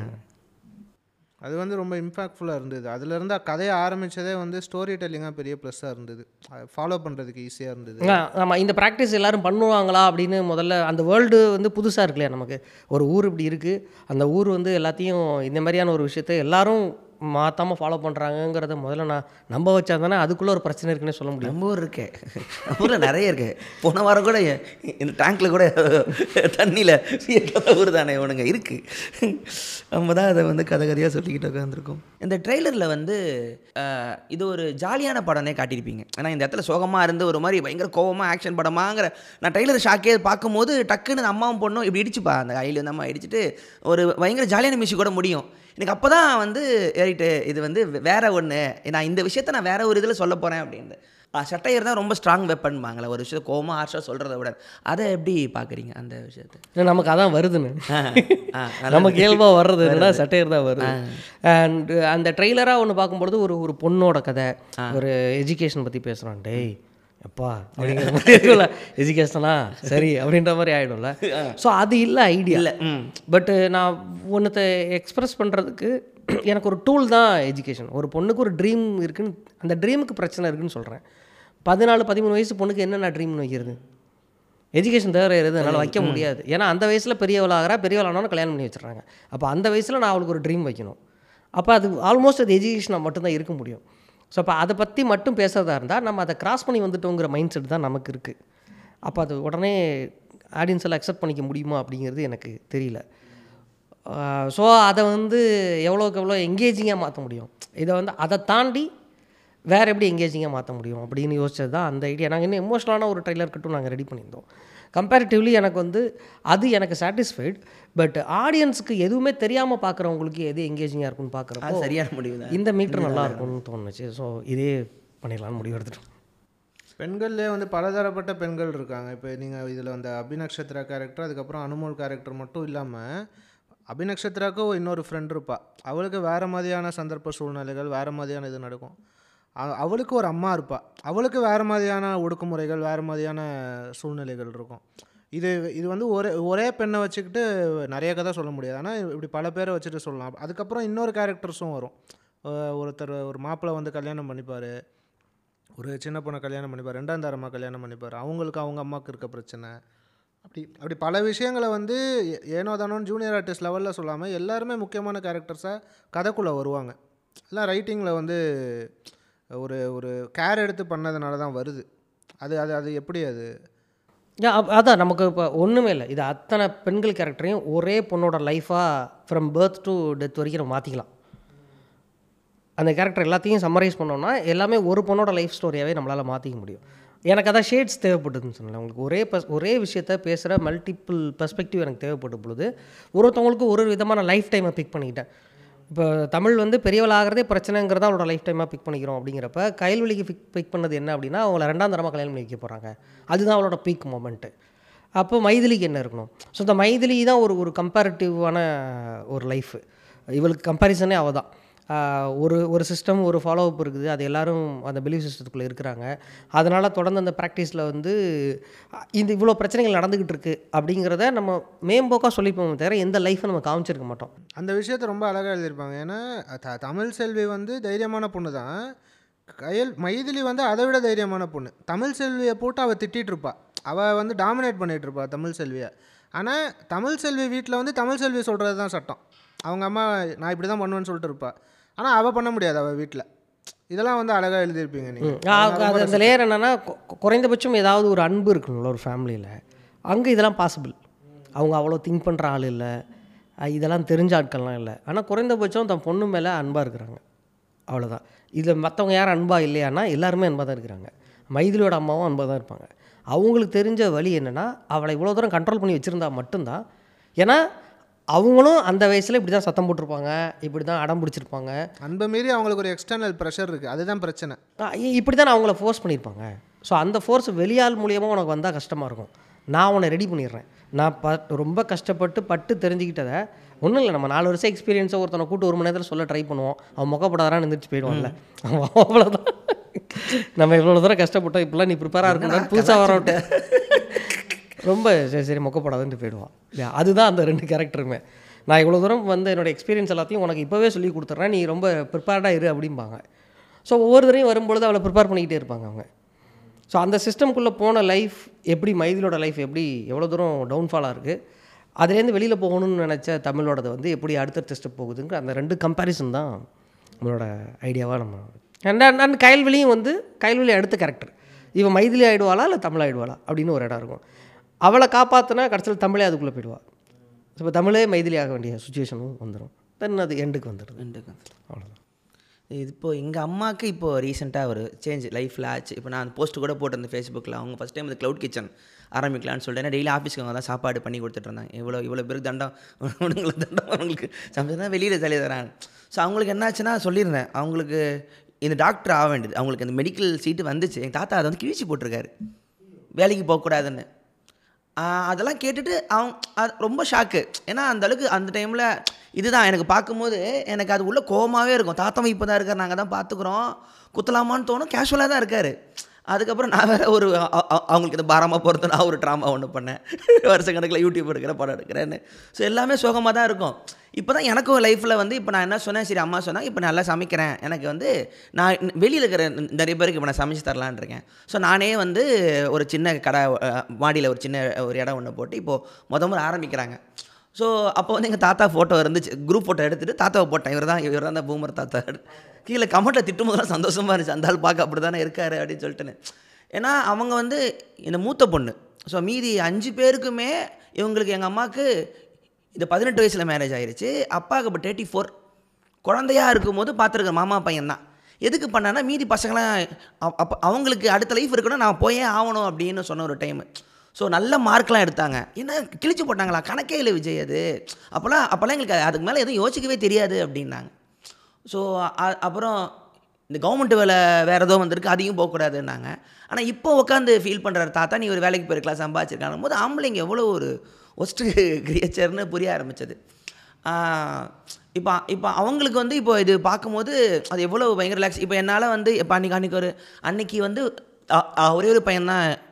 அது வந்து ரொம்ப இம்பாக்ட்ஃபுல்லாக இருந்தது அதுலேருந்து கதையை ஆரம்பித்ததே வந்து ஸ்டோரி டெல்லிங்காக பெரிய ப்ளஸ்ஸாக இருந்தது ஃபாலோ பண்ணுறதுக்கு ஈஸியாக இருந்தது ஆமாம் இந்த ப்ராக்டிஸ் எல்லாரும் பண்ணுவாங்களா அப்படின்னு முதல்ல அந்த வேர்ல்டு வந்து புதுசாக இருக்கு இல்லையா நமக்கு ஒரு ஊர் இப்படி இருக்குது அந்த ஊர் வந்து எல்லாத்தையும் இந்த மாதிரியான ஒரு விஷயத்தை எல்லாரும் மாற்றாமல் ஃபாலோ பண்ணுறாங்கங்கிறத முதல்ல நான் நம்ப வச்சா தானே அதுக்குள்ளே ஒரு பிரச்சனை இருக்குன்னே சொல்ல முடியும் நம்ம ஊர் இருக்கே நம்ம ஊரில் நிறைய இருக்கு போன வாரம் கூட எ- இந்த டேங்க்கில் கூட தண்ணியில் ஊர் தானே இவனுங்க இருக்கு நம்ம தான் அதை வந்து கதை கதையாக சொல்லிக்கிட்டு உட்காந்துருக்கோம் இந்த ட்ரெய்லரில் வந்து அஹ், இது ஒரு ஜாலியான படம்னே காட்டியிருப்பீங்க ஏன்னா இந்த இடத்துல சோகமாக இருந்து ஒரு மாதிரி பயங்கர கோவமாக ஆக்ஷன் படமாங்கிற நான் ட்ரெய்லர் ஷாக்கே பார்க்கும்போது டக்குன்னு அம்மாவும் பொண்ணும் இப்படி இடிச்சுப்பா அந்த கையில் வந்து அம்மா இடிச்சிட்டு ஒரு பயங்கர ஜாலியான மியூசிக் கூட முடியும் எனக்கு அப்போ தான் வந்து ரைட்டு இது வந்து வேற ஒன்று நான் இந்த விஷயத்த நான் வேற ஒரு இதில் சொல்ல போகிறேன் அப்படின்னு சட்டையர் தான் ரொம்ப ஸ்ட்ராங் வெப்பன்பாங்களே ஒரு விஷயத்தை கோமா ஆர்ஷாக சொல்கிறத விட அதை எப்படி பார்க்குறீங்க அந்த விஷயத்தை ஏன்னா நமக்கு அதான் வருதுன்னு ஆ, ஆ, நல்லா நம்ம இருக்கு. கேள்வாக வர்றது என்னன்னா சட்டையர் தான் வருது அண்ட் அந்த ட்ரெய்லராக ஒன்று பார்க்கும்பொழுது ஒரு ஒரு பொண்ணோட கதை ஒரு எஜுகேஷன் பற்றி பேசுகிறான் டேய் எப்பா அப்படிங்கிற மாதிரி இருக்கும்ல எஜுகேஷனா சரி அப்படின்ற மாதிரி ஆகிடும்ல ஸோ அது இல்லை ஐடியா இல்லை ம் பட்டு நான் ஒன்றத்தை எக்ஸ்பிரஸ் பண்ணுறதுக்கு எனக்கு ஒரு டூல் தான் எஜுகேஷன் ஒரு பொண்ணுக்கு ஒரு ட்ரீம் இருக்குன்னு அந்த ட்ரீமுக்கு பிரச்சனை இருக்குன்னு சொல்கிறேன் பதினாலு பதிமூணு வயசு பொண்ணுக்கு என்னென்ன ட்ரீம்னு வைக்கிறது எஜுகேஷன் தவிர எது என்னால் வைக்க முடியாது ஏன்னா அந்த வயசில் பெரியவளாகிறா பெரியவளானவனு கல்யாணம் பண்ணி வச்சிடுறாங்க அப்போ அந்த வயசில் நான் அவளுக்கு ஒரு ட்ரீம் வைக்கணும் அப்போ அது ஆல்மோஸ்ட் அது எஜுகேஷனாக மட்டும்தான் இருக்க முடியும் ஸோ அப்போ அதை பற்றி மட்டும் பேசுறதா இருந்தால் நம்ம அதை கிராஸ் பண்ணி வந்துட்டோங்கிற மைண்ட் செட் தான் நமக்கு இருக்குது அப்போ அது உடனே ஆடியன்ஸ் எல்லாம் அக்செப்ட் பண்ணிக்க முடியுமா அப்படிங்கிறது எனக்கு தெரியல ஸோ அதை வந்து எவ்வளோக்கு எவ்வளோ எங்கேஜிங்காக மாற்ற முடியும் இதை வந்து அதை தாண்டி வேறு எப்படி எங்கேஜிங்காக மாற்ற முடியும் அப்படின்னு யோசிச்சது தான் அந்த ஐடியா நாங்கள் இன்னும் எமோஷனலான ஒரு ட்ரைலர் கட்டும் நாங்கள் ரெடி பண்ணியிருந்தோம் கம்பேரிட்டிவ்லி எனக்கு வந்து அது எனக்கு சாட்டிஸ்ஃபைட் பட் ஆடியன்ஸுக்கு எதுவுமே தெரியாமல் பார்க்குறவங்களுக்கு எது எங்கேஜிங்காக இருக்கும்னு அது பார்க்குறப்போ சரியான முடிவு தான் இந்த மீட்டர் நல்லா இருக்கும்னு தோணுச்சு ஸோ இதே பண்ணிடலாம்னு முடிவு எடுத்துட்டோம் பெண்கள்லேயே வந்து பலதரப்பட்ட பெண்கள் இருக்காங்க இப்போ நீங்கள் இதில் அந்த அபிநக்ஷத்ரா கேரக்டர் அதுக்கப்புறம் அனுமோல் கேரக்டர் மட்டும் இல்லாமல் அபிநக்ஷத்ராக்கு இன்னொரு ஃப்ரெண்ட் இருப்பா அவளுக்கு வேறு மாதிரியான சந்தர்ப்ப சூழ்நிலைகள் வேறு மாதிரியான இது நடக்கும் அ- அவளுக்கு ஒரு அம்மா இருப்பா அவளுக்கு வேறு மாதிரியான ஒடுக்குமுறைகள் வேறு மாதிரியான சூழ்நிலைகள் இருக்கும் இது இது வந்து ஒரே ஒரே பெண்ணை வச்சுக்கிட்டு நிறைய கதை சொல்ல முடியாது ஆனால் இப்படி பல பேரை வச்சுட்டு சொல்லலாம் அதுக்கப்புறம் இன்னொரு கேரக்டர்ஸும் வரும் அஹ் ஒருத்தர் ஒரு மாப்பிள்ளை வந்து கல்யாணம் பண்ணிப்பார் ஒரு சின்ன பொண்ணை கல்யாணம் பண்ணிப்பார் ரெண்டாம் தரமாக கல்யாணம் பண்ணிப்பார் அவங்களுக்கு அவங்க அம்மாவுக்கு இருக்க பிரச்சனை அப்படி அப்படி பல விஷயங்களை வந்து ஏ- ஏனோ தானோன்னு ஜூனியர் ஆர்டிஸ்ட் லெவலில் சொல்லாமல் எல்லாருமே முக்கியமான கேரக்டர்ஸாக கதைக்குள்ளே வருவாங்க எல்லாம் ரைட்டிங்கில் வந்து ஒரு ஒரு கேர் எடுத்து பண்ணதுனால தான் வருது அது அது அது எப்படி அது Yeah, அப்- அதான் நமக்கு இப்போ ஒன்றுமே இல்லை இது அத்தனை பெண்கள் கேரக்டரையும் ஒரே பொண்ணோட லைஃபாக ஃப்ரம் பர்த் டு டெத் வரைக்கும் நம்ம மாற்றிக்கலாம் அந்த கேரக்டர் எல்லாத்தையும் சம்மரைஸ் பண்ணோம்னா எல்லாமே ஒரு பொண்ணோட லைஃப் ஸ்டோரியாகவே நம்மளால் மாற்றிக்க முடியும் எனக்கு அதான் ஷேட்ஸ் தேவைப்படுதுன்னு சொன்னேன் உங்களுக்கு ஒரே பஸ் ஒரே விஷயத்த பேசுகிற மல்டிபிள் பெர்ஸ்பெக்டிவ் எனக்கு தேவைப்பட்ட பொழுது ஒருத்தவங்களுக்கு ஒரு விதமான லைஃப் டைமை பிக் பண்ணிக்கிட்டேன் இப்போ தமிழ் வந்து பெரியவள் ஆகிறதே பிரச்சனைங்கிறத அவளோட லைஃப் டைமாக பிக் பண்ணிக்கிறோம் அப்படிங்கிறப்ப கைல்வெளிக்கு பிக் பிக் பண்ணது என்ன அப்படின்னா அவங்கள ரெண்டாம் தரமாக கல்யாணம் பண்ணி வைக்க போகிறாங்க அதுதான் அவளோட பீக் மொமெண்ட்டு அப்போ மைதிலிக்கு என்ன இருக்கணும் ஸோ இந்த மைதிலி தான் ஒரு ஒரு கம்பேரிட்டிவான ஒரு லைஃபு இவளுக்கு கம்பேரிசனே அவள் தான் ஆஹ் ஒரு ஒரு சிஸ்டம் ஒரு ஃபாலோ அப் இருக்குது அது எல்லாரும் அந்த பிலீஃப் சிஸ்டத்துக்குள்ளே இருக்கிறாங்க அதனால் தொடர்ந்து அந்த ப்ராக்டிஸில் வந்து அஹ் இந்த இவ்வளோ பிரச்சனைகள் நடந்துக்கிட்டு இருக்கு அப்படிங்கிறத நம்ம மேம்போக்காக சொல்லிப்போமே தவிர எந்த லைஃப்பை நம்ம காமிச்சிருக்க மாட்டோம் அந்த விஷயத்த ரொம்ப அழகாக எழுதியிருப்பாங்க ஏன்னா த தமிழ் செல்வி வந்து தைரியமான பொண்ணு தான் கயல் மைதிலி வந்து அதை விட தைரியமான பொண்ணு தமிழ் செல்வியை போட்டு அவள் திட்டிகிட்டு இருப்பா அவள் வந்து டாமினேட் பண்ணிகிட்டு இருப்பா தமிழ் செல்வியை ஆனால் தமிழ் செல்வி வீட்டில் வந்து தமிழ் செல்வி சொல்கிறது தான் சட்டம் அவங்க அம்மா நான் இப்படி தான் பண்ணுவேன்னு சொல்லிட்டு இருப்பா ஆனால் அவள் பண்ண முடியாது அவள் வீட்டில் இதெல்லாம் வந்து அழகாக எழுதியிருப்பீங்க நீங்கள் அது அந்த லேயர் என்னென்னா குறைந்தபட்சம் ஏதாவது ஒரு அன்பு இருக்கணும்ல ஒரு ஃபேமிலியில் அங்கே இதெல்லாம் பாசிபிள் அவங்க அவ்வளோ திங்க் பண்ணுற ஆள் இல்லை அஹ் இதெல்லாம் தெரிஞ்ச ஆட்கள்லாம் இல்லை ஆனால் குறைந்தபட்சம் தன் பொண்ணு மேலே அன்பாக இருக்கிறாங்க அவ்வளோதான் இதில் மற்றவங்க யாரும் அன்பாக இல்லையானா எல்லாருமே அன்பாக தான் இருக்கிறாங்க மைதிலியோட அம்மாவும் அன்பாக தான் இருப்பாங்க அவங்களுக்கு தெரிஞ்ச வழி என்னென்னா அவளை இவ்வளோ தூரம் கண்ட்ரோல் பண்ணி வச்சுருந்தா மட்டும்தான் ஏன்னா அவங்களும் அந்த வயசில் இப்படி தான் சத்தம் போட்டிருப்பாங்க இப்படி தான் அடம் பிடிச்சிருப்பாங்க அன்பை மீறி அவங்களுக்கு ஒரு எக்ஸ்டர்னல் ப்ரெஷர் இருக்குது அதுதான் பிரச்சனை இப்படி தான் அவங்கள ஃபோர்ஸ் பண்ணியிருப்பாங்க ஸோ அந்த ஃபோர்ஸ் வெளியால் மூலியமாக உனக்கு வந்தால் கஷ்டமாக இருக்கும் நான் உன்னை ரெடி பண்ணிடுறேன் நான் ப ரொம்ப கஷ்டப்பட்டு பட்டு தெரிஞ்சுக்கிட்டதை ஒன்றும் இல்லை நம்ம நாலு வருஷம் எக்ஸ்பீரியன்ஸை ஒருத்தனை கூட்டு ஒரு மணி நேரத்தில் சொல்ல ட்ரை பண்ணுவோம் அவன் முகப்படாதான் நிந்திரிச்சு போயிடுவான்ல அவன் அவ்வளோதான் நம்ம இவ்வளோ தூரம் கஷ்டப்பட்டோம் இப்படிலாம் நீ ப்ரிப்பேராக இருக்கணும் புதுசாக வரவிட்ட ரொம்ப சரி சரி மொக்கப்படாதுன்ட்டு போயிடுவான் இல்லையா அதுதான் அந்த ரெண்டு கேரக்டருமே நான் இவ்வளோ தூரம் வந்து என்னோட எக்ஸ்பீரியன்ஸ் எல்லாத்தையும் உனக்கு இப்போவே சொல்லி கொடுத்துட்றேன் நீ ரொம்ப ப்ரிப்பேர்டாக இரு அப்படிம்பாங்க ஸோ ஒவ்வொரு தடவையும் வரும்பொழுது அவளை ப்ரிப்பேர் பண்ணிக்கிட்டே இருப்பாங்க அவங்க ஸோ அந்த சிஸ்டம்குள்ளே போன லைஃப் எப்படி மைதிலோட லைஃப் எப்படி எவ்வளோ தூரம் டவுன்ஃபாலாக இருக்குது அதுலேருந்து வெளியில் போகணும்னு நினச்ச தமிழோடது வந்து எப்படி அடுத்தடுத்த ஸ்டெப் போகுதுங்கிற அந்த ரெண்டு கம்பேரிசன் தான் நம்மளோட ஐடியாவாக நம்ம அண்ட் அண்ட் கயல்வெளியும் வந்து கயல்வெளி அடுத்த கேரக்டர் இவன் மைதிலி ஆயிடுவாளா இல்லை தமிழ் ஆயிடுவாளா அப்படின்னு ஒரு இடம் இருக்கும் அவளை காப்பாற்றினா கடைசியில் தமிழே அதுக்குள்ளே போயிடுவா இப்போ தமிழே மைதிலி ஆக வேண்டிய சுச்சுவேஷனும் வந்துடும் தென் அது எண்டுக்கு வந்துடுது ரெண்டுக்கும் அவ்வளோதான் இது இப்போ எங்கள் அம்மாவுக்கு இப்போ ரீசெண்டாக ஒரு சேஞ்ச் லைஃப்பில் ஆச்சு இப்போ நான் போஸ்ட் கூட போட்டிருந்தேன் ஃபேஸ்புக்கில் அவங்க ஃபஸ்ட் டைம் இந்த க்ளவுட் கிச்சன் ஆரம்பிக்கலாம்னு சொல்லிட்டு ஏன்னா டெய்லி ஆஃபீஸ்க்கு அவங்க தான் சாப்பாடு பண்ணி கொடுத்துட்டு இருந்தாங்க இவ்வளோ இவ்வளோ பேருக்கு தண்டம் உங்களுக்கு தண்டம் அவங்களுக்கு சமைச்சு தான் வெளியில் தள்ளி தராங்க ஸோ அவங்களுக்கு என்னாச்சுன்னா சொல்லியிருந்தேன் அவங்களுக்கு இந்த டாக்டர் ஆக வேண்டியது அவங்களுக்கு இந்த மெடிக்கல் சீட்டு வந்துச்சு எங்கள் தாத்தா அதை வந்து கிழிச்சு போட்டிருக்காரு வேலைக்கு போகக்கூடாதுன்னு ஆஹ் அதெல்லாம் கேட்டுட்டு அவங்க அது ரொம்ப ஷாக்கு ஏன்னா அந்த அளவுக்கு அந்த டைமில் இதுதான் எனக்கு பார்க்கும்போது எனக்கு அது உள்ள கோவமாகவே இருக்கும் தாத்தா இப்போ தான் இருக்கார் நாங்கள் தான் பார்த்துக்குறோம் குத்தலாமான்னு தோணும் கேஷுவலாக தான் இருக்கார் அதுக்கப்புறம் நான் வேறு ஒரு அ- அ- அவங்களுக்கு இந்த பாரமாக பொறுத்து நான் ஒரு ட்ராமா ஒன்று பண்ணேன் வருஷ கணக்கில் யூடியூப் எடுக்கிறேன் படம் எடுக்கிறேன்னு ஸோ எல்லாமே சோகமாக தான் இருக்கும் இப்போ தான் எனக்கும் லைஃப்பில் வந்து இப்போ நான் என்ன சொன்னேன் சரி அம்மா சொன்னாங்க இப்போ நல்லா சமைக்கிறேன் எனக்கு வந்து நான் வெளியில் இருக்கிற நிறைய பேருக்கு இப்போ நான் சமைச்சு தரலான்னு இருக்கேன் ஸோ நானே வந்து ஒரு சின்ன கடை மாடியில் ஒரு சின்ன ஒரு இடம் ஒன்று போட்டு இப்போது முத முறை ஆரம்பிக்கிறாங்க ஸோ அப்போ வந்து எங்கள் தாத்தா ஃபோட்டோ இருந்துச்சு குரூப் ஃபோட்டோ எடுத்துகிட்டு தாத்தாவை போட்டேன் இவர் தான் இவர் தான் பூமர் தாத்தா கீழே கமெண்ட்டை திட்டும் போதெல்லாம் சந்தோஷமாக இருந்துச்சு அந்த ஆள் பார்க்க அப்படி தானே இருக்காரு அப்படின்னு சொல்லிட்டுன்னு ஏன்னா அவங்க வந்து இந்த மூத்த பொண்ணு ஸோ மீதி அஞ்சு பேருக்குமே இவங்களுக்கு எங்கள் அம்மாவுக்கு இந்த பதினெட்டு வயசில் மேரேஜ் ஆயிருச்சு அப்பாவுக்கு இப்போ தேர்ட்டி ஃபோர் குழந்தையா இருக்கும்போது பார்த்துருக்க மாமா பையன் தான் எதுக்கு பண்ணேன்னா மீதி பசங்களாம் அ- அப்போ அவங்களுக்கு அடுத்த லைஃப் இருக்கணும் நான் போயே ஆகணும் அப்படின்னு சொன்ன ஒரு டைமு ஸோ நல்ல மார்க்லாம் எடுத்தாங்க என்ன கிழிச்சு போட்டாங்களா கணக்கே இல்லை விஜய் அது அப்போல்லாம் அப்போல்லாம் எங்களுக்கு அதுக்கு மேலே எதுவும் யோசிக்கவே தெரியாது அப்படின்னாங்க ஸோ அப்புறம் இந்த கவர்மெண்ட் வேலை வேறு ஏதோ வந்திருக்கு அதையும் போகக்கூடாதுன்னாங்க ஆனால் இப்போ உட்காந்து ஃபீல் பண்ணுறாரு தாத்தா நீ ஒரு வேலைக்கு போயிருக்கலாம் சம்பாதிச்சிருக்காங்க போது ஆம்பளைங்க எவ்வளோ ஒரு ஒஸ்ட்டு கிரியேச்சர்னு புரிய ஆரம்பிச்சது இப்போ இப்போ அவங்களுக்கு வந்து இப்போ இது பார்க்கும்போது அது எவ்வளோ பயங்கர ரிலாக்ஸ் இப்போ என்னால் வந்து இப்போ அன்றைக்கி அன்றைக்கி ஒரு அன்னைக்கு வந்து அ- அ- ஒரே ஒரு பையன் தான்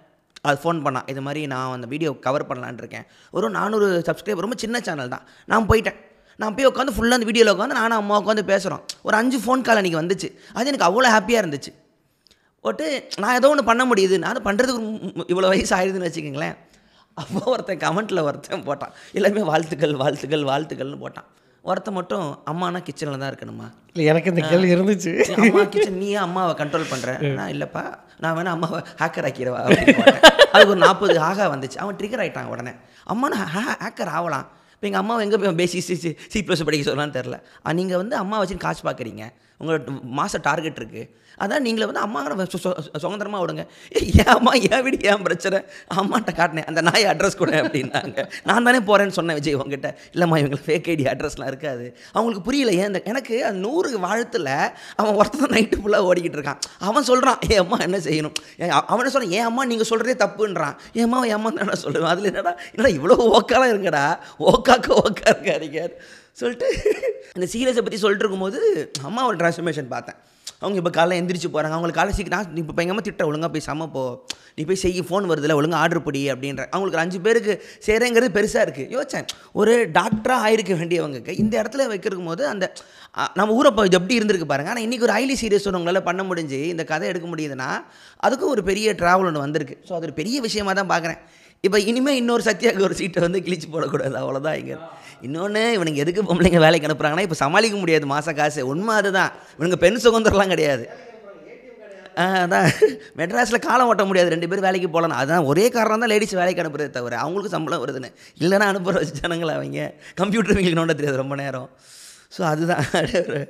அது ஃபோன் பண்ணான் இது மாதிரி நான் அந்த வீடியோ கவர் பண்ணலான்னு இருக்கேன் ஒரு நானூறு சப்ஸ்கிரைபர் ரொம்ப சின்ன சேனல் தான் நான் போயிட்டேன் நான் போய் உட்காந்து ஃபுல்லாக அந்த வீடியோவில் உட்காந்து நானும் அம்மா உட்காந்து பேசுகிறோம் ஒரு அஞ்சு ஃபோன் கால் அன்றைக்கி வந்துச்சு அது எனக்கு அவ்வளோ ஹாப்பியாக இருந்துச்சு போட்டு நான் ஏதோ ஒன்று பண்ண முடியுது நான் அதை பண்ணுறதுக்கு ம், இவ்வளோ வயசு ஆயிடுதுன்னு வச்சுக்கோங்களேன் அப்போ ஒருத்தன் கமெண்ட்டில் ஒருத்தன் போட்டான் எல்லாமே வாழ்த்துக்கள் வாழ்த்துக்கள் வாழ்த்துக்கள்னு போட்டான் ஒருத்தன் மட்டும் அம்மானா கிச்சனில் தான் இருக்கணுமா இல்லை எனக்கு இந்த கேள்வி இருந்துச்சு அம்மா கிச்சன் நீ ஏன் அம்மாவை கண்ட்ரோல் பண்ணுற நான் இல்லைப்பா நான் வேணா அம்மாவை ஹேக்கர் ஆக்கிடுவா அப்படின்னு போட்டேன். அதுக்கு ஒரு நாற்பது ஆகா வந்துச்சு அவன் ட்ரிகர் ஆகிட்டான் உடனே அம்மா நான் ஹேக்கர் ஆகலாம் இப்போ எங்கள் அம்மாவை எங்கே போய் பேசி சி சி சி ப்ளஸ் படிக்க சொல்லலாம்னு தெரில நீங்கள் வந்து அம்மா வச்சு காசு பார்க்குறீங்க உங்களோட மாத டார்கெட் இருக்குது அதான் நீங்களே வந்து அம்மா சுதந்திரமாக விடுங்க ஏய், ஏன் அம்மா ஏன் வீடு ஏன் பிரச்சனை அம்மாட்ட காட்டினேன் அந்த நாய் அட்ரஸ் கூட அப்படின்னாங்க நான் தானே போகிறேன்னு சொன்னேன் விஜய் உங்ககிட்ட இல்லைம்மா இவங்களுக்கு ஃபேக் ஐடி அட்ரஸ்லாம் இருக்காது அவங்களுக்கு புரியல ஏன் இந்த எனக்கு அந்த நூறு வாழ்த்தில் அவன் ஒருத்தன் நைட்டு ஃபுல்லாக ஓடிக்கிட்டு இருக்கான் அவன் சொல்கிறான் ஏன் அம்மா என்ன செய்யணும் ஏன் அவ- அவனை சொல்கிறான் ஏன் அம்மா நீங்கள் சொல்கிறதே தப்புன்றான் ஏன் அம்மா என் அம்மா தானே சொல்லுவேன் அதில் என்னடா என்னடா இவ்வளோ ஓக்காலாம் இருங்கடா ஓக்காக்க ஓக்கா இருக்காதீங்க சொல்லிட்டு இந்த சீரியஸை பற்றி சொல்லிட்டு இருக்கும்போது அம்மாவோட ட்ரான்ஸ்ஃபர்மேஷன் பார்த்தேன் அவங்க இப்போ காலைல எந்திரிச்சு போகிறாங்க அவங்களுக்கு காலை சீக்கிரம் நான் இப்போ எங்கள் அம்மா திட்ட ஒழுங்காக போய் சம போ நீ போய் செய்ய ஃபோன் வருதுல ஒழுங்கா ஆர்டர் படி அப்படின்ற அவங்களுக்கு ஒரு அஞ்சு பேருக்கு செய்கிறேங்கிறது பெருசாக இருக்குது யோசிச்சேன் ஒரு டாக்டராக ஆயிருக்க வேண்டியவங்க இந்த இடத்துல வைக்கிறக்கும் போது அந்த அ, நம்ம ஊரை இப்போ இது எப்படி இருந்திருக்கு பாருங்க ஆனால் இன்றைக்கி ஒரு ஹைலி சீரியஸ் உங்களால் பண்ண முடிஞ்சு இந்த கதை எடுக்க முடியுதுன்னா அதுக்கும் ஒரு பெரிய ட்ராவல் ஒன்று வந்திருக்கு ஸோ அது ஒரு பெரிய விஷயமா தான் பார்க்குறேன் இப்போ இனிமேல் இன்னொரு சத்யாவுக்கு ஒரு சீட்டை வந்து கிழிச்சு போடக்கூடாது அவ்வளோதான் இங்கே இன்னொன்று இவனுக்கு எதுக்கு பொம்பளைங்க வேலைக்கு அனுப்புகிறாங்கன்னா இப்போ சமாளிக்க முடியாது மாத காசு உண்மை அதுதான் இவனுங்க பெண் சுதந்திரம்லாம் கிடையாது ஆ, அதான் மெட்ராஸில் காலம் ஓட்ட முடியாது ரெண்டு பேரும் வேலைக்கு போகலாம் அதான் ஒரே காரணம் தான் லேடிஸ் வேலைக்கு அனுப்புறதே தவிர அவங்களுக்கு சம்பளம் வருதுன்னு இல்லைன்னா அனுப்புகிற வச்சு ஜனங்களை அவங்க கம்ப்யூட்டர் வீங்களுக்கு நோண்ட தெரியாது ரொம்ப நேரம் ஸோ அதுதான் ஒரு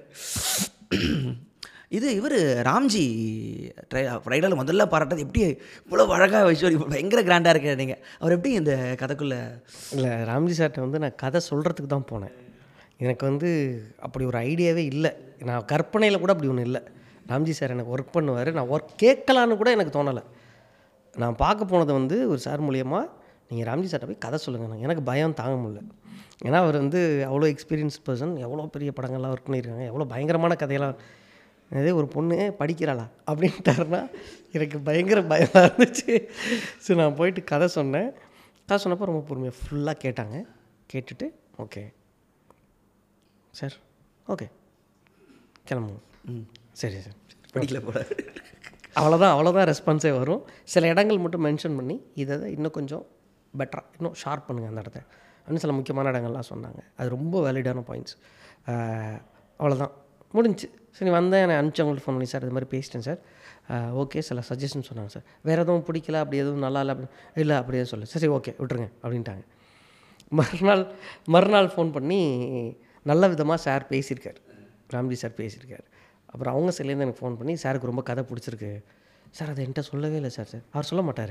இது இவர் ராம்ஜி ட்ரை ரைடரில் முதல்ல பாராட்டது எப்படி இவ்வளோ அழகாக வச்சு இப்போ பயங்கர கிராண்டாக இருக்காரு நீங்கள் அவர் எப்படி இந்த கதைக்குள்ளே இல்லை ராம்ஜி சார்ட்ட வந்து நான் கதை சொல்கிறதுக்கு தான் போனேன் எனக்கு வந்து அப்படி ஒரு ஐடியாவே இல்லை நான் கற்பனையில் கூட அப்படி ஒன்றும் இல்லை ராம்ஜி சார் எனக்கு ஒர்க் பண்ணுவார் நான் ஒர்க் கேட்கலான்னு கூட எனக்கு தோணலை நான் பார்க்க போனது வந்து ஒரு சார் மூலியமாக நீங்கள் ராம்ஜி சார்ட்ட போய் கதை சொல்லுங்கள் எனக்கு பயம் தாங்க முடியல ஏன்னா அவர் வந்து அவ்வளோ எக்ஸ்பீரியன்ஸ் பர்சன் எவ்வளோ பெரிய படங்கள்லாம் ஒர்க் பண்ணியிருக்காங்க எவ்வளோ பயங்கரமான கதையெல்லாம் இதே ஒரு பொண்ணு படிக்கிறாளா அப்படின்ட்டாருன்னா எனக்கு பயங்கர பயமாக இருந்துச்சு ஸோ நான் போயிட்டு கதை சொன்னேன் கதை சொன்னப்போ ரொம்ப பொறுமையாக ஃபுல்லாக கேட்டாங்க கேட்டுட்டு ஓகே சார் ஓகே கிளம்புவோம் ம் சரி சார் படிக்கல போல அவ்வளோதான் அவ்வளோதான் ரெஸ்பான்ஸே வரும் சில இடங்கள் மட்டும் மென்ஷன் பண்ணி இதை தான் இன்னும் கொஞ்சம் பெட்டராக இன்னும் ஷார்ப் பண்ணுங்கள் அந்த இடத்த அப்படின்னு சில முக்கியமான இடங்கள்லாம் சொன்னாங்க அது ரொம்ப வேலிடான பாயிண்ட்ஸ் அவ்வளோதான் முடிஞ்சு சரி வந்தேன் நான் அனுப்பிச்சு அவங்கள்ட்ட ஃபோன் பண்ணி சார் இது மாதிரி பேசிட்டேன் சார் ஓகே சில சஜஷன் சொன்னாங்க சார் வேறு எதுவும் பிடிக்கல அப்படி எதுவும் நல்லா இல்லை அப்படி இல்லை அப்படியே சொல்லு சரி ஓகே விட்டுருங்க அப்படின்ட்டாங்க மறுநாள் மறுநாள் ஃபோன் பண்ணி நல்ல விதமாக சார் பேசியிருக்கார் ராம்ஜி சார் பேசியிருக்கார் அப்புறம் அவங்க சிலேருந்து எனக்கு ஃபோன் பண்ணி சாருக்கு ரொம்ப கதை பிடிச்சிருக்கு சார் அதை என்கிட்ட சொல்லவே இல்லை சார் சார் அவர் சொல்ல மாட்டார்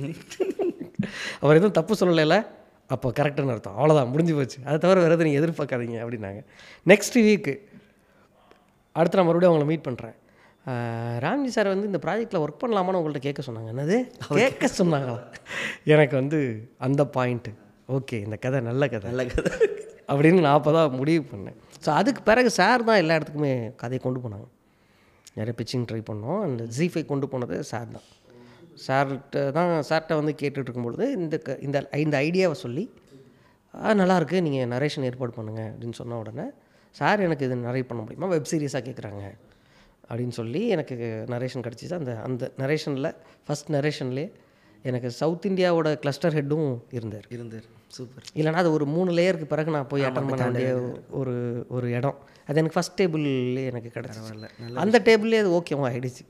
அவர் எதுவும் தப்பு சொல்லலைல அப்போ கரெக்டுன்னு அர்த்தம் அவ்வளோதான் முடிஞ்சு போச்சு அதை தவிர வேறு எதுவும் நீங்கள் எதிர்பார்க்காதீங்க அப்படின்னாங்க நெக்ஸ்ட் வீக்கு அடுத்து நான் மறுபடியும் அவங்கள மீட் பண்ணுறேன் ராம்ஜி சார் வந்து இந்த ப்ராஜெக்ட்டில் ஒர்க் பண்ணலாமான்னு உங்கள்கிட்ட கேட்க சொன்னாங்க என்னது கேட்க சொன்னாங்களா எனக்கு வந்து அந்த பாயிண்ட்டு ஓகே இந்த கதை நல்ல கதை நல்ல கதை அப்படின்னு நான் அப்போ தான் முடிவு பண்ணேன் ஸோ அதுக்கு பிறகு சார் தான் எல்லா இடத்துக்குமே கதையை கொண்டு போனாங்க நிறைய பிச்சிங் ட்ரை பண்ணோம் அந்த ஜிஃபை கொண்டு போனது சார் தான் சார்கிட்ட தான் சார்கிட்ட வந்து கேட்டுட்டு இருக்கும்பொழுது இந்த க இந்த இந்த ஐடியாவை சொல்லி "ஆ, நல்லா இருக்கு நீங்கள் நரேஷன் ஏற்பாடு பண்ணுங்கள் அப்படின்னு சொன்ன உடனே சார் எனக்கு இது நிறைய பண்ண முடியுமா வெப் சீரிஸாக கேட்குறாங்க அப்படின்னு சொல்லி எனக்கு நரேஷன் கிடச்சிச்சு அந்த அந்த நரேஷனில் ஃபஸ்ட் நரேஷன்லேயே எனக்கு சவுத் இந்தியாவோட கிளஸ்டர் ஹெட்டும் இருந்தார் இருந்தார் சூப்பர் இல்லைனா அது ஒரு மூணு லேயருக்கு பிறகு நான் போய் அட்டன் பண்ண வேண்டிய ஒரு ஒரு இடம் அது எனக்கு ஃபஸ்ட் டேபிள்லேயே எனக்கு கிடச்சிச்சு அந்த டேபிள்லேயே அது ஓகேவா ஆயிடுச்சு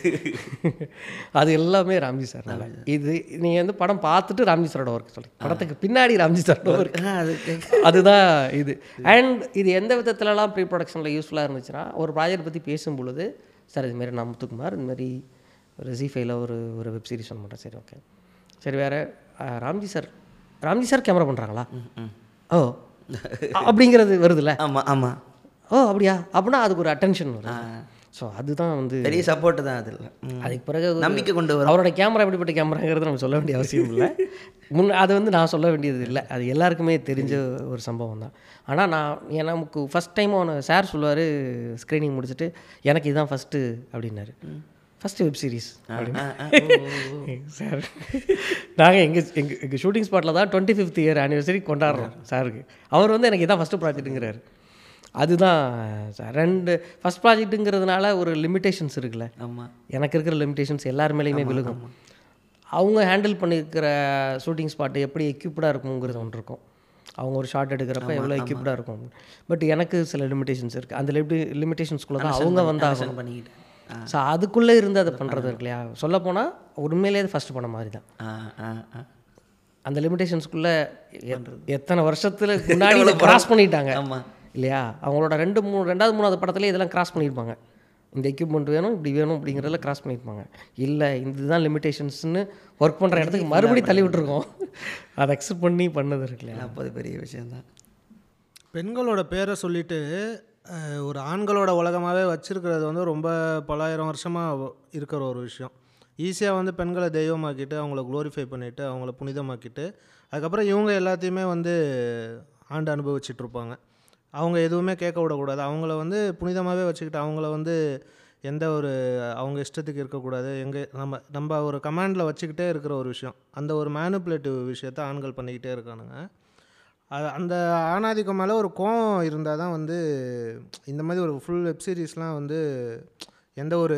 அது எல்லாமே ராம்ஜி சார் இது நீங்கள் வந்து படம் பார்த்துட்டு ராம்ஜி சாரோட ஒர்க் சொல்லி படத்துக்கு பின்னாடி ராம்ஜி சாரோட ஒர்க் அது அதுதான் இது அண்ட் இது எந்த விதத்துலலாம் ப்ரீ ப்ரொடக்ஷனில் யூஸ்ஃபுல்லாக இருந்துச்சுன்னா ஒரு ப்ராஜெக்ட் பற்றி பேசும் பொழுது சார் இதுமாரி நான் முத்துக்குமார் இந்த மாதிரி ஒரு ஜிஃபைல ஒரு ஒரு வெப் சீரிஸ் ஒன்று பண்ணுறேன் சரி ஓகே சரி வேறு Ramji sir Ramji sir camera பண்ணுறாங்களா ஓ அ- அப்படிங்கிறது வருதுல்ல ஆமாம் ஆமாம் ஓ அப்படியா அப்படின்னா அதுக்கு ஒரு அட்டென்ஷன் வரும் ஸோ அதுதான் வந்து பெரிய சப்போர்ட் தான் அதில் ம். அதுக்கு பிறகு ஒரு- நம்பிக்கை கொண்டு வரும் அவரோட கேமரா எப்படிப்பட்ட கேமராங்கிறது நம்ம சொல்ல வேண்டிய அவசியம் இல்லை முன் அது வந்து நான் சொல்ல வேண்டியது இல்லை அது எல்லாருக்குமே தெரிஞ்ச ஒரு சம்பவம் தான் ஆனால் நான் ஏன் நமக்கு ஃபஸ்ட் டைம் அவனை சார் சொல்லுவார் ஸ்க்ரீனிங் முடிச்சுட்டு எனக்கு இதுதான் ஃபஸ்ட்டு அப்படின்னாரு ஃபஸ்ட்டு வெப் சீரிஸ் ஆ, ஆ, ஆ, ஓ, ஓ, ஓ. சார் நாங்கள் எங்கள் எங்கள் எங்கள் ஷூட்டிங் ஸ்பாட்டில் தான் டுவெண்ட்டி ஃபிஃப்த் இயர் ஆனிவர்சரி கொண்டாடுறோம் சாருக்கு அவர் வந்து எனக்கு இதான் ஃபஸ்ட்டு ப்ராஜெக்ட்டுங்கிறாரு அதுதான் சார் ரெண்டு ஃபஸ்ட் ப்ராஜெக்ட்டுங்கிறதுனால ஒரு லிமிட்டேஷன்ஸ் இருக்குல்ல ஆமா எனக்கு இருக்கிற லிமிட்டேஷன்ஸ் எல்லார் மேலேயுமே விழுகும் அவங்க ஹேண்டில் பண்ணியிருக்கிற ஷூட்டிங் ஸ்பாட்டு எப்படி எக்யூப்டாக இருக்குங்கிறது ஒன்று இருக்கும் அவங்க ஒரு ஷாட் எடுக்கிறப்ப எவ்வளோ எக்யூப்டாக இருக்கும் பட் எனக்கு சில லிமிட்டேஷன்ஸ் இருக்குது அந்த லிமிட்டி லிமிட்டேஷன்ஸ்குள்ளே தான் அவங்க வந்தாகணும் Understand பண்ணிக்கிட்டேன் ஆ, ஸோ அதுக்குள்ளே இருந்து அதை பண்ணுறது இருக்கு இல்லையா சொல்லப்போனால் உண்மையிலேயே அது ஃபஸ்ட்டு பண்ண மாதிரி தான் ஆ, ஆ, ஆ. அந்த லிமிட்டேஷன்ஸ்குள்ளே எத்தனை வருஷத்துல முன்னாடி இதை கிராஸ் பண்ணிட்டாங்க ஆமா. இல்லையா அவங்களோட ரெண்டு மூணு ரெண்டாவது மூணாவது படத்துல இதெல்லாம் கிராஸ் பண்ணியிருப்பாங்க இந்த எக்யூப்மெண்ட் வேணும் இப்படி வேணும் அப்படிங்கிறதெல்லாம் கிராஸ் பண்ணியிருப்பாங்க இல்லை இதுதான் லிமிட்டேஷன்ஸ்னு ஒர்க் பண்ணுற இடத்துக்கு மறுபடியும் தள்ளி விட்டுருக்கோம் அதை அக்செப்ட் பண்ணி பண்ணது இருக்கு இல்லையா அப்போ அது பெரிய விஷயம்தான் பெண்களோட பேரை சொல்லிட்டு அஹ், ஒரு ஆண்களோட உலகமாகவே வச்சிருக்கிறது வந்து ரொம்ப பலாயிரம் வருஷமாக இருக்கிற ஒரு விஷயம் ஈஸியாக வந்து பெண்களை தெய்வமாக்கிட்டு அவங்கள க்ளோரிஃபை பண்ணிவிட்டு அவங்கள புனிதமாக்கிட்டு அதுக்கப்புறம் இவங்க எல்லாத்தையுமே வந்து ஆண்டு அனுபவிச்சுட்டு இருப்பாங்க அவங்க எதுவுமே கேட்க விடக்கூடாது அவங்கள வந்து புனிதமாகவே வச்சுக்கிட்டு அவங்கள வந்து எந்த ஒரு அவங்க இஷ்டத்துக்கு இருக்கக்கூடாது எங்கே நம்ம நம்ம ஒரு கமாண்டில் வச்சுக்கிட்டே இருக்கிற ஒரு விஷயம் அந்த ஒரு மேனுப்புலேட்டிவ் விஷயத்த ஆண்கள் பண்ணிக்கிட்டே இருக்கானுங்க அது அந்த ஆணாதிக்கம் மேலே ஒரு கோவம் இருந்தால் தான் வந்து இந்த மாதிரி ஒரு ஃபுல் வெப் சீரிஸ்லாம் வந்து எந்த ஒரு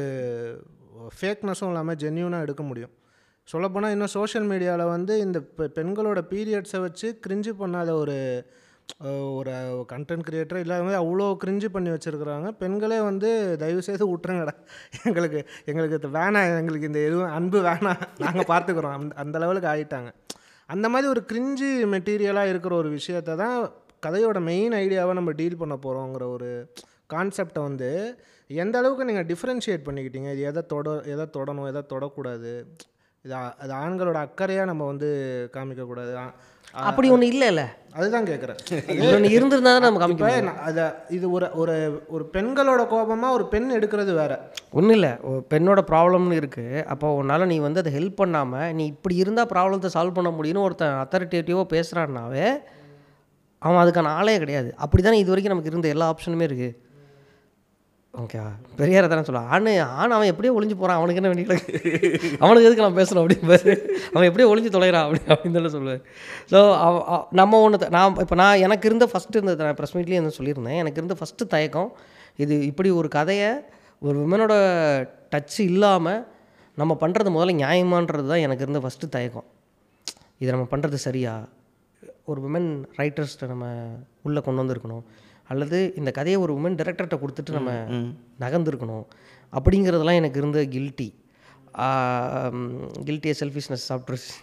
ஃபேக்னஸும் இல்லாமல் ஜென்யூனாக எடுக்க முடியும் சொல்லப்போனால் இன்னும் சோஷியல் மீடியாவில் வந்து இந்த பெ- பெண்களோட பீரியட்ஸை வச்சு கிரிஞ்சு பண்ணாத ஒரு அஹ், ஒரு கண்டென்ட் கிரியேட்டர் இல்லாத மாதிரி அவ்வளோ கிரிஞ்சு பண்ணி வச்சுருக்குறாங்க பெண்களே வந்து தயவு செய்து விட்டுருங்கடா எங்களுக்கு எங்களுக்கு இது வேணாம் எங்களுக்கு இந்த எதுவும் அன்பு வேணாம் நாங்கள் பார்த்துக்குறோம் அந்த அந்த லெவலுக்கு ஆகிட்டாங்க அந்த மாதிரி ஒரு கிரிஞ்சி மெட்டீரியலாக இருக்கிற ஒரு விஷயத்தை தான் கதையோட மெயின் ஐடியாவை நம்ம டீல் பண்ண போகிறோங்கிற ஒரு கான்செப்டை வந்து எந்த அளவுக்கு நீங்கள் டிஃப்ரென்ஷியேட் பண்ணிக்கிட்டீங்க இது எதை தொட எதை தொடணும் எதை தொடக்கூடாது இது ஆ- அது ஆண்களோட அக்கறையாக நம்ம வந்து காமிக்கக்கூடாது ஆ- ஆ- அப்படி ஒன்று இல்லைல்ல அதுதான் கேட்குறேன் ஒன்று இருந்திருந்தா தான் நம்ம காமிக்க இப்போ நான் அதை இது ஒரு ஒரு ஒரு பெண்களோட கோபமாக ஒரு பெண் எடுக்கிறது வேற ஒன்றும் இல்லை பெண்ணோட ப்ராப்ளம்னு இருக்குது அப்போ உன்னால் நீ வந்து அதை ஹெல்ப் பண்ணாமல் நீ இப்படி இருந்தால் ப்ராப்ளத்தை சால்வ் பண்ண முடியும்னு ஒருத்தன் அத்தாரிட்டேட்டிவாக பேசுகிறான்னாவே அவன் அதுக்கான ஆளே கிடையாது அப்படி தானே இது வரைக்கும் நமக்கு இருந்த எல்லா ஆப்ஷனுமே இருக்குது ஓகேவா பெரியார தானே சொல்லுவான் ஆண் ஆண் அவன் எப்படியோ ஒளிஞ்சு போகிறான் அவனுக்கு என்ன வேண்டிய அவனுக்கு எதுக்கு நான் பேசணும் அப்படின்னு அவன் எப்படியோ ஒளிஞ்சு தொலைகிறான் அப்படி அப்படின்னு தானே சொல்லுவேன் ஸோ நம்ம ஒன்று நான் இப்போ நான் எனக்கு இருந்த ஃபஸ்ட்டு இருந்தது நான் ப்ரெஸ் மீட்லேயே வந்து சொல்லியிருந்தேன் எனக்கு இருந்த ஃபஸ்ட்டு தயக்கம் இது இப்படி ஒரு கதையை ஒரு விமனோட டச் இல்லாமல் நம்ம பண்ணுறது முதல்ல நியாயமான்றது தான் எனக்கு இருந்த ஃபஸ்ட்டு தயக்கம் இதை நம்ம பண்ணுறது சரியா ஒரு விமன் ரைட்டர்ஸ்ட்டை நம்ம உள்ளே கொண்டு வந்திருக்கணும் அல்லது இந்த கதையை ஒரு உமன் டைரக்டர்கிட்ட கொடுத்துட்டு நம்ம நகர்ந்துருக்கணும் அப்படிங்கிறதெல்லாம் எனக்கு இருந்த கில்ட்டி கில்ட்டியை செல்ஃபிஷ்னஸ் சாப்பிட்ருச்சு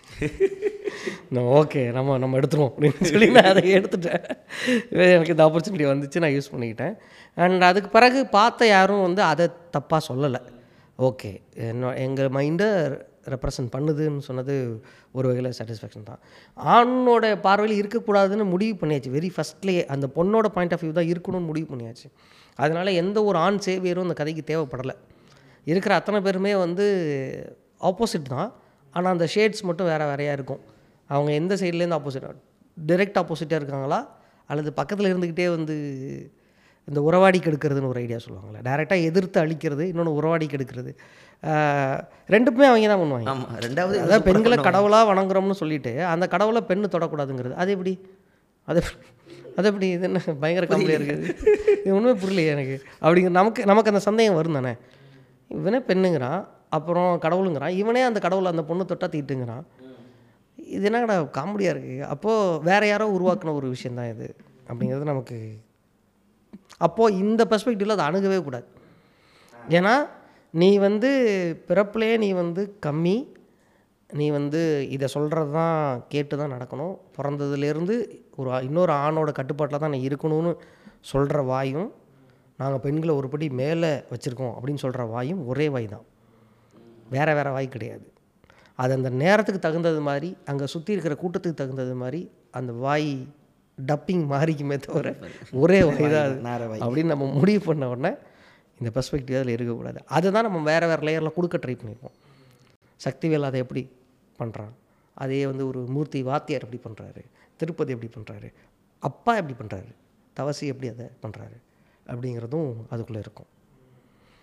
ஓகே நம்ம நம்ம எடுத்துருவோம் அப்படின்னு சொல்லி நான் அதை எடுத்துட்டேன் எனக்கு இந்த ஆப்பர்ச்சுனிட்டி வந்துச்சு நான் யூஸ் பண்ணிக்கிட்டேன் அண்ட் அதுக்கு பிறகு பார்த்த யாரும் வந்து அதை தப்பாக சொல்லலை ஓகே என்ன எங்கள் மைண்டை ரெப்ரசன்ட் பண்ணுதுன்னு சொன்னது ஒரு வகையில் சாட்டிஸ்ஃபேக்ஷன் தான் ஆணோட பார்வையில் இருக்கக்கூடாதுன்னு முடிவு பண்ணியாச்சு வெரி ஃபஸ்ட்லேயே அந்த பொண்ணோட பாயிண்ட் ஆஃப் வியூ தான் இருக்கணும்னு முடிவு பண்ணியாச்சு அதனால் எந்த ஒரு ஆண் சேவியரும் அந்த கதைக்கு தேவைப்படலை இருக்கிற அத்தனை பேருமே வந்து ஆப்போசிட் தான் ஆனால் அந்த ஷேட்ஸ் மட்டும் வேறு வேறையாக இருக்கும் அவங்க எந்த சைட்லேருந்து ஆப்போசிட் டைரெக்ட் ஆப்போசிட்டாக இருக்காங்களா அல்லது பக்கத்தில் இருந்துக்கிட்டே வந்து இந்த உறவாடி கெடுக்கிறதுன்னு ஒரு ஐடியா சொல்லுவாங்கள்ல டைரெக்டாக எதிர்த்து அழிக்கிறது இன்னொன்று உறவாடி கெடுக்கிறது ஆஹ் ரெண்டுமே அவங்க தான் பண்ணுவாங்க ஆமா ரெண்டாவது இது அதாவது super பெண்களை பண்ணுவாங்க. கடவுளாக வணங்குறோம்னு சொல்லிட்டு அந்த கடவுளை பெண்ணு தொடக்கூடாதுங்கிறது அது எப்படி அது எப்படி- அது எப்படி இது என்ன பயங்கர கம்பளியாக இருக்குது இது ஒன்றுமே புரியலையே எனக்கு அப்படிங்கிற நமக்கு நமக்கு அந்த சந்தேகம் வரும் தானே இவனே பெண்ணுங்கிறான் அப்புறம் கடவுளுங்கிறான் இவனே அந்த கடவுளை அந்த பொண்ணு தொட்டா தீட்டுங்கிறான் இது என்னடா காமெடியாக இருக்குது அப்போது வேற யாரோ உருவாக்குன ஒரு விஷயந்தான் இது அப்படிங்கிறது நமக்கு அப்போது இந்த பெர்ஸ்பெக்டிவில் அதை அணுகவே கூடாது ஏன்னா நீ வந்து பிறப்புலேயே நீ வந்து கம்மி நீ வந்து இதை சொல்கிறது தான் கேட்டு தான் நடக்கணும் பிறந்ததுலேருந்து ஒரு ஆ- இன்னொரு ஆணோட கட்டுப்பாட்டில் தான் நீ இருக்கணும்னு சொல்கிற வாயும் நாங்கள் பெண்களை ஒருபடி மேலே வச்சுருக்கோம் அப்படின்னு சொல்கிற வாயும் ஒரே வாய் தான் வேறு வேறு வாய் கிடையாது அது அந்த நேரத்துக்கு தகுந்தது மாதிரி அங்கே சுற்றி இருக்கிற கூட்டத்துக்கு தகுந்தது மாதிரி அந்த வாய் டப்பிங் மாறிக்குமே தவிர ஒரே வாய் தான் அது. நேர வாய். அப்படின்னு நம்ம முடிவு பண்ண உடனே இந்த பெர்ஸ்பெக்டிவ் அதில் இருக்கக்கூடாது அதுதான் நம்ம வேறு வேறு லேயரில் கொடுக்க ட்ரை பண்ணியிருப்போம் சக்திவேல் அதை எப்படி பண்ணுறான் அதே வந்து ஒரு மூர்த்தி வாத்தியார் எப்படி பண்ணுறாரு திருப்பதி எப்படி பண்ணுறாரு அப்பா எப்படி பண்ணுறாரு தவசி எப்படி அதை பண்ணுறாரு அப்படிங்கிறதும் அதுக்குள்ளே இருக்கும்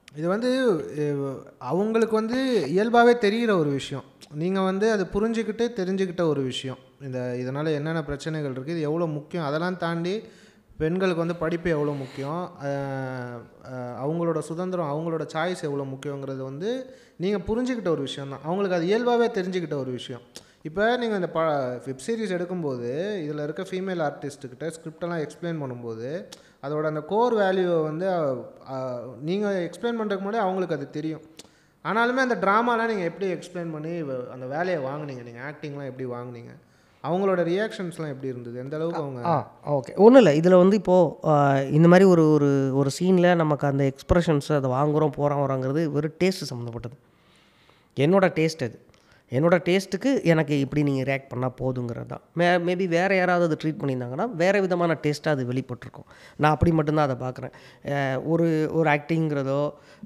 இது வந்து அஹ், அவங்களுக்கு வந்து இயல்பாகவே தெரிகிற ஒரு விஷயம் நீங்கள் வந்து அது புரிஞ்சுக்கிட்டு தெரிஞ்சுக்கிட்ட ஒரு விஷயம் இந்த இதனால் என்னென்ன பிரச்சனைகள் இருக்குது இது எவ்வளோ முக்கியம் அதெல்லாம் தாண்டி பெண்களுக்கு வந்து படிப்பு எவ்வளோ முக்கியம் அஹ், அஹ், அவங்களோட சுதந்திரம் அவங்களோட சாய்ஸ் எவ்வளோ முக்கியங்கிறது வந்து நீங்கள் புரிஞ்சுக்கிட்ட ஒரு விஷயம் தான் அவங்களுக்கு அது இயல்பாகவே தெரிஞ்சுக்கிட்ட ஒரு விஷயம் இப்போ நீங்கள் இந்த ப வெப் சீரிஸ் எடுக்கும்போது இதில் இருக்க ஃபீமேல் ஆர்டிஸ்ட்டுக்கிட்ட ஸ்கிரிப்டெல்லாம் எக்ஸ்பிளைன் பண்ணும்போது அதோட அந்த கோர் வேல்யூவை வந்து நீங்கள் எக்ஸ்பிளைன் பண்ணுறதுக்கு முன்னாடி அவங்களுக்கு அது தெரியும் ஆனாலுமே அந்த ட்ராமாலாம் நீங்கள் எப்படி எக்ஸ்பிளைன் பண்ணி வ- அந்த வேலையை வாங்குனீங்க நீங்கள் ஆக்டிங்லாம் எப்படி வாங்குனீங்க அவங்களோட ரியாக்ஷன்ஸ்லாம் எப்படி இருந்தது எந்த அளவுக்கு அவங்க ஆ ஓகே ஒன்றும் இல்லை இதில் வந்து இப்போது இந்த மாதிரி ஒரு ஒரு ஒரு சீனில் நமக்கு அந்த எக்ஸ்ப்ரெஷன்ஸ் அதை வாங்குகிறோம் போகிறோம் வரோங்கிறது வெறும் டேஸ்ட்டு சம்மந்தப்பட்டது என்னோட டேஸ்ட் அது என்னோட டேஸ்ட்டுக்கு எனக்கு இப்படி நீங்கள் ரியாக்ட் பண்ணால் போதுங்கிறது தான் மே மேபி வேறு யாராவது அதை ட்ரீட் பண்ணியிருந்தாங்கன்னா வேறு விதமான டேஸ்ட்டாக அது வெளிப்பட்டிருக்கும் நான் அப்படி மட்டும்தான் அதை பார்க்குறேன் ஒரு ஒரு ஆக்டிங்கிறதோ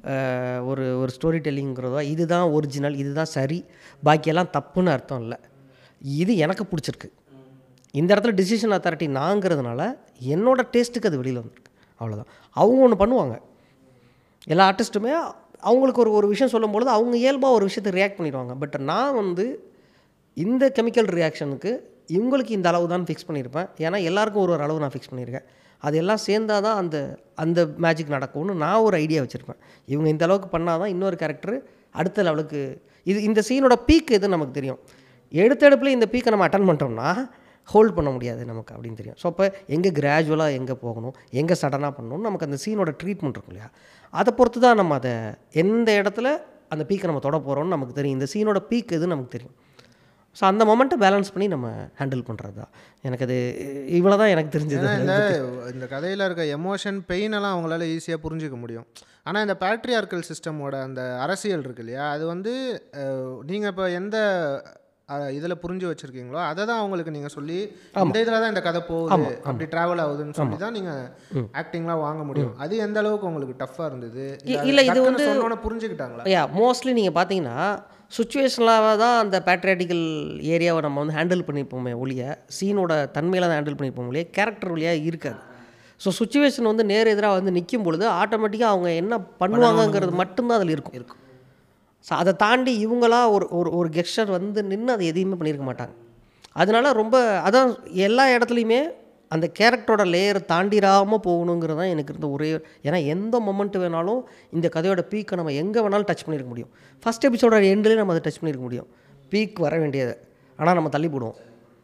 ஒரு ஒரு ஸ்டோரி டெல்லிங்கிறதோ இதுதான் ஒரிஜினல் இதுதான் சரி பாக்கியெல்லாம் தப்புன்னு அர்த்தம் இல்லை இது எனக்கு பிடிச்சிருக்கு இந்த இடத்துல டிசிஷன் அத்தாரிட்டி நாங்கிறதுனால என்னோட டேஸ்ட்டுக்கு அது வெளியில் வந்திருக்கு அவ்வளோதான் அவங்க ஒன்று பண்ணுவாங்க எல்லா ஆர்டிஸ்ட்டுமே அவங்களுக்கு ஒரு ஒரு விஷயம் சொல்லும்பொழுது அவங்க இயல்பாக ஒரு விஷயத்தை ரியாக்ட் பண்ணிடுவாங்க பட் நான் வந்து இந்த கெமிக்கல் ரியாக்ஷனுக்கு இவங்களுக்கு இந்த அளவு தான் ஃபிக்ஸ் பண்ணியிருப்பேன் ஏன்னா எல்லாருக்கும் ஒரு ஒரு அளவு நான் ஃபிக்ஸ் பண்ணியிருக்கேன் அது எல்லாம் சேர்ந்தாதான் தான் அந்த அந்த மேஜிக் நடக்கும்னு நான் ஒரு ஐடியா வச்சுருப்பேன் இவங்க இந்த அளவுக்கு பண்ணால் தான் இன்னொரு கேரக்டர் அடுத்த லெவலுக்கு இது இந்த சீனோட பீக் எதுன்னு நமக்கு தெரியும் எடுத்த எடுப்பில் இந்த பீக்கை நம்ம அட்டன் பண்ணிட்டோம்னா ஹோல்ட் பண்ண முடியாது நமக்கு அப்படின்னு தெரியும் ஸோ அப்போ எங்கே கிராஜுவலாக எங்கே போகணும் எங்கே சடனாக பண்ணணும் நமக்கு அந்த சீனோட ட்ரீட்மெண்ட் இருக்கும் இல்லையா அதை பொறுத்து தான் நம்ம அதை எந்த இடத்துல அந்த பீக்கை நம்ம தொட போகிறோம்னு நமக்கு தெரியும் இந்த சீனோட பீக் எதுன்னு நமக்கு தெரியும் ஸோ அந்த மொமெண்ட்டை பேலன்ஸ் பண்ணி நம்ம ஹேண்டில் பண்ணுறது தான் எனக்கு அது இவ்வளோ தான் எனக்கு தெரிஞ்சது ஏன்னா இந்த இந்த கதையில் இருக்க எமோஷன் பெயின் எல்லாம் அவங்களால ஈஸியாக புரிஞ்சுக்க முடியும் ஆனால் இந்த பேட்ரியார்க்கல் சிஸ்டமோட அந்த அரசியல் இருக்கு இல்லையா அது வந்து நீங்கள் இப்போ எந்த இதில் புரிஞ்சு வச்சுருக்கீங்களோ அதை தான் அவங்களுக்கு நீங்கள் சொல்லி இந்த இதில் தான் இந்த கதை போகுது அப்படி ட்ராவல் ஆகுதுன்னு சொல்லி தான் நீங்கள் ஆக்டிங்லாம் வாங்க முடியும் அது எந்த அளவுக்கு உங்களுக்கு டஃப்பாக இருந்தது இ- இல்ல, இது வந்து- சொன்னோன்னே புரிஞ்சுக்கிட்டாங்களா யா மோஸ்ட்லி நீங்கள் பார்த்தீங்கன்னா சுச்சுவேஷனலாக தான் அந்த பேட்ரியாட்டிக்கல் ஏரியாவை நம்ம வந்து ஹேண்டில் பண்ணியிருப்போமே ஒழிய சீனோட தன்மையில தான் ஹேண்டில் பண்ணியிருப்போம் ஒழிய கேரக்டர் வழியாக இருக்காது ஸோ சுச்சுவேஷன் வந்து நேர் எதிராக வந்து நிற்கும் பொழுது ஆட்டோமேட்டிக்காக அவங்க என்ன பண்ணுவாங்கங்கிறது மட்டும்தான் அதில் இருக்கும் இருக்கும் ஸோ அதை தாண்டி இவங்களா ஒரு ஒரு ஒரு கெஸ்டர் வந்து நின்று அதை எதையுமே பண்ணியிருக்க மாட்டாங்க அதனால ரொம்ப அதான் எல்லா இடத்துலையுமே அந்த கேரக்டரோட லேயர் தாண்டிராமல் போகணுங்கிறது தான் எனக்கு இருந்த ஒரே ஏன்னா எந்த மொமெண்ட் வேணாலும் இந்த கதையோட பீக்கை நம்ம எங்கே வேணாலும் டச் பண்ணியிருக்க முடியும் ஃபஸ்ட் எபிசோட எண்ட்லேயே நம்ம அதை டச் பண்ணியிருக்க முடியும் பீக் வர வேண்டியது ஆனால் நம்ம தள்ளி போடுவோம்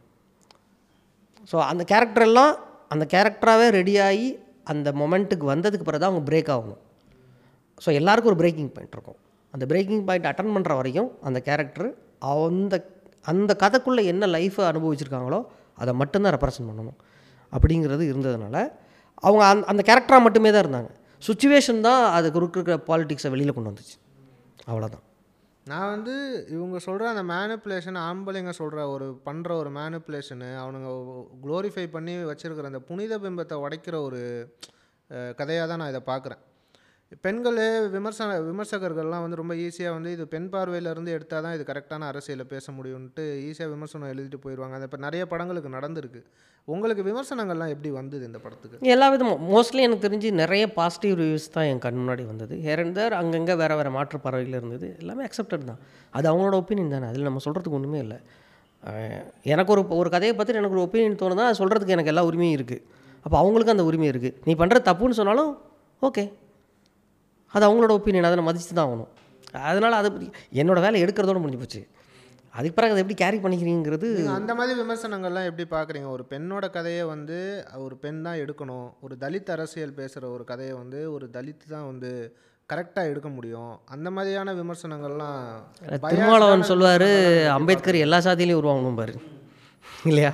ஸோ அந்த கேரக்டர் எல்லாம் அந்த கேரக்டராகவே ரெடியாகி அந்த மொமெண்ட்டுக்கு வந்ததுக்கு பிறகு தான் அவங்க பிரேக் ஆகணும் ஸோ எல்லாருக்கும் ஒரு பிரேக்கிங் பாயிண்ட் இருக்கும் அந்த பிரேக்கிங் பாயிண்ட் அட்டன் பண்ணுற வரைக்கும் அந்த கேரக்டர் அந்த அந்த கதைக்குள்ளே என்ன லைஃப்பை அனுபவிச்சிருக்காங்களோ அதை மட்டும்தான் ரெப்ரசன்ட் பண்ணணும் அப்படிங்கிறது இருந்ததுனால அவங்க அந்த அந்த கேரக்டராக மட்டுமே தான் இருந்தாங்க சுச்சுவேஷன் தான் அதுக்கு இருக்கிற பாலிடிக்ஸை வெளியில் கொண்டு வந்துச்சு அவ்வளோதான் நான் வந்து இவங்க சொல்கிற அந்த மேனிப்புலேஷன் ஆம்பளைங்க சொல்கிற ஒரு பண்ணுற ஒரு மேனிப்புலேஷனு அவனுங்க க்ளோரிஃபை பண்ணி வச்சிருக்கிற அந்த புனித பிம்பத்தை உடைக்கிற ஒரு கதையாக தான் நான் இதை பார்க்குறேன் பெண்கள் விமர்சன விமர்சகர்கள்லாம் வந்து ரொம்ப ஈஸியாக வந்து இது பெண் பார்வையிலேருந்து எடுத்தால் தான் இது கரெக்டான அரசியலில் பேச முடியும்ன்ட்டு ஈஸியாக விமர்சனம் எழுதிட்டு போயிடுவாங்க அது இப்போ நிறைய படங்களுக்கு நடந்திருக்கு உங்களுக்கு விமர்சனங்கள்லாம் எப்படி வந்தது இந்த படத்துக்கு எல்லா விதமும் மோஸ்ட்லி எனக்கு தெரிஞ்சு நிறைய பாசிட்டிவ் ரிவ்யூஸ் தான் என் கண் முன்னாடி வந்தது ஹேர் அண்ட் தேர் அங்கங்கே வேறு வேறு மாற்று பறவைகள் இருந்தது எல்லாமே அக்செப்டட் தான் அது அவங்களோட ஒப்பீனியன் தானே அதில் நம்ம சொல்கிறதுக்கு ஒன்றுமே இல்லை அஹ் எனக்கு ஒரு ஒரு கதையை பற்றி எனக்கு ஒரு ஒப்பீனியன் தோணுதா அது சொல்கிறதுக்கு எனக்கு எல்லா உரிமையும் இருக்குது அப்போ அவங்களுக்கும் அந்த உரிமை இருக்குது நீ பண்ணுற தப்புன்னு சொன்னாலும் ஓகே அது அவங்களோட ஒப்பீனியன் அதை நான் மதித்து தான் ஆகணும் அதனால் அதை பத்தி- என்னோட வேலை எடுக்கிறதோட முடிஞ்சு போச்சு அதுக்கு பிறகு அதை எப்படி கேரி பண்ணிக்கிறீங்கிறது நீங்க அந்த மாதிரி விமர்சனங்கள்லாம் எப்படி பார்க்குறீங்க ஒரு பெண்ணோட கதையை வந்து ஒரு பெண் தான் எடுக்கணும் ஒரு தலித் அரசியல் பேசுகிற ஒரு கதையை வந்து ஒரு தலித் தான் வந்து கரெக்டாக எடுக்க முடியும் அந்த மாதிரியான விமர்சனங்கள்லாம் திருமாவளவன் சொல்வார் அம்பேத்கர் எல்லா சாதியிலையும் உருவாகணும் பாரு இல்லையா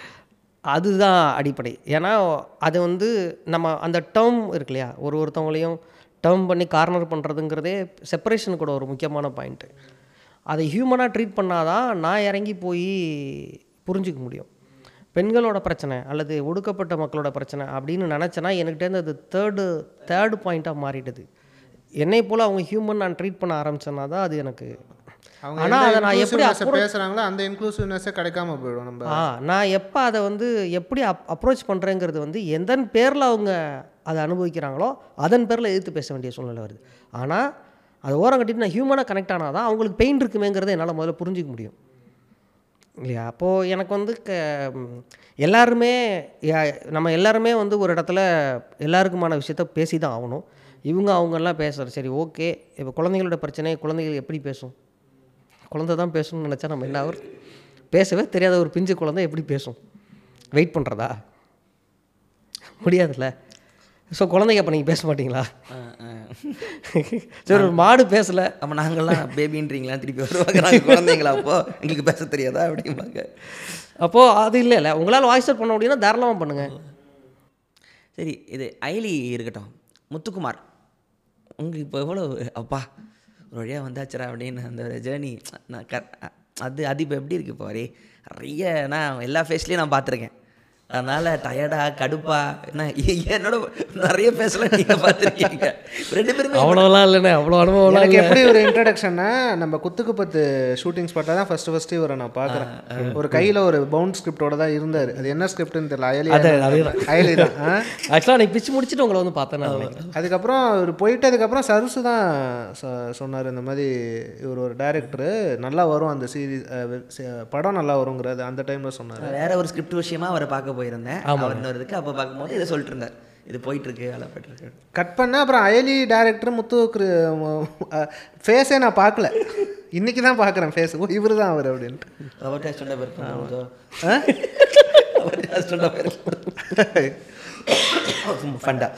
அதுதான் அடிப்படை ஏன்னா அது வந்து நம்ம அந்த டேர்ம் இருக்கு இல்லையா ஒரு ஒருத்தவங்களையும் டேர்ம் பண்ணி கார்னர் பண்ணுறதுங்கிறதே செப்பரேஷன் கூட ஒரு முக்கியமான பாயிண்ட்டு அதை ஹியூமனாக ட்ரீட் பண்ணாதான் நான் இறங்கி போய் புரிஞ்சுக்க முடியும் பெண்களோட பிரச்சனை அல்லது ஒடுக்கப்பட்ட மக்களோட பிரச்சனை அப்படின்னு நினச்சேன்னா எனக்கிட்டேருந்து அது தேர்டு தேர்டு பாயிண்ட்டாக மாறிடுது என்னை போல் அவங்க ஹியூமன் நான் ட்ரீட் பண்ண ஆரம்பிச்சேன்னா தான் அது எனக்கு அவங்க ஆனால் அதை நான் எப்படி எப்படி பேசுகிறாங்களோ அந்த இன்க்ளூசிவ்னஸே கிடைக்காம போயிடும் நம்ம ஆ நான் எப்போ அதை வந்து எப்படி அப் அப்ரோச் பண்ணுறேங்கிறது வந்து எந்தன் பேரில் அவங்க அதை அனுபவிக்கிறாங்களோ அதன் பேரில் எதிர்த்து பேச வேண்டிய சூழ்நிலை வருது ஆனால் அதை ஓரம் கட்டிட்டு நான் ஹியூமனாக கனெக்ட் ஆனால் தான் அவங்களுக்கு பெயின் இருக்குமேங்கிறத என்னால் முதல்ல புரிஞ்சிக்க முடியும் இல்லையா அப்போது எனக்கு வந்து க ம், எல்லாருமே யா- நம்ம எல்லாருமே வந்து ஒரு இடத்துல எல்லாருக்குமான விஷயத்த பேசி தான் ஆகணும் இவங்க அவங்கெல்லாம் பேசுகிற சரி ஓகே இப்போ குழந்தைங்களோட பிரச்சனை குழந்தைகள் எப்படி பேசும் குழந்தை தான் பேசணும்னு நினச்சா நம்ம என்ன ஆகுறது? பேசவே தெரியாத ஒரு பிஞ்சு குழந்தை எப்படி பேசும் வெயிட் பண்ணுறதா முடியாதுல்ல ஸோ குழந்தைங்க அப்போ நீங்கள் பேச மாட்டீங்களா சரி ஒரு மாடு பேசலை அப்போ நாங்கள்லாம் பேபின்றீங்களா திருப்பி வருவாங்க நாங்கள் குழந்தைங்களா அப்போ எங்களுக்கு பேச தெரியாதா அப்படிம்பாங்க அப்போது அது இல்லைல்ல உங்களால் வாய்ஸ் அவுட் பண்ண முடியும்னா தாராளமாக பண்ணுங்கள் சரி இது ஐலி இருக்கட்டும் முத்துக்குமார் உங்களுக்கு இப்போ எவ்வளோ அப்பா ஒரு வழியாக வந்தாச்சுரா அப்படின்னு அந்த ஒரு ஜேர்னி நான் க அது அது இப்போ எப்படி இருக்கு இப்போ அரே நிறைய நான் எல்லா ஃபேஸ்லேயும் நான் பார்த்துருக்கேன் அதனால் டயர்டா கடுப்பா என்ன என்னோட நிறைய பேசல நீங்கள் பார்த்துருக்கீங்க ரெண்டு பேருமே அவ்வளோலாம் இல்லைண்ணே அவ்வளோ அனுபவம்லாம் எனக்கு எப்படி ஒரு இன்ட்ரடக்ஷன்னா நம்ம குத்துக்கு பத்து ஷூட்டிங் ஸ்பாட்டாக தான் ஃபர்ஸ்ட் ஃபர்ஸ்ட் இவரை நான் பார்க்குறேன் ஒரு கையில் ஒரு பவுண்ட் ஸ்கிரிப்டோட தான் இருந்தார் அது என்ன ஸ்கிரிப்ட்னு தெரியல அயலி அயலி தான் ஆ. ஆக்சுவலாக நீ பிச்சு முடிச்சுட்டு உங்களை வந்து பார்த்தேன் நான் நினைக்கிறேன் அதுக்கப்புறம் இவர் போயிட்டதுக்கப்புறம் சருசு தான் சொ- சொன்னார் இந்த மாதிரி இவர் ஒரு டைரக்டரு நல்லா வரும் அந்த சீரீஸ் படம் நல்லா வருங்கிறது அந்த டைமில் சொன்னார் வேற ஒரு ஸ்கிரிப்ட் விஷயமா அவரை பார்க்க போயிருந்தேன் அவர் இன்னொரு இதுக்கு அப்போ பார்க்கும்போது இதை சொல்லிட்டு இருந்தார் இது போயிட்டு இருக்கு வேலை போயிட்டு இருக்கு கட் பண்ண அப்புறம் அயலி டேரக்டர் முத்து ஃபேஸே நான் பார்க்கல இன்னைக்கு தான் பார்க்குறேன் ஃபேஸ் ஓ இவர் தான் அவர் அப்படின்ட்டு அவர்கிட்ட சொன்ன பேர் அவர்கிட்ட சொன்ன பேர் ஃபண்டா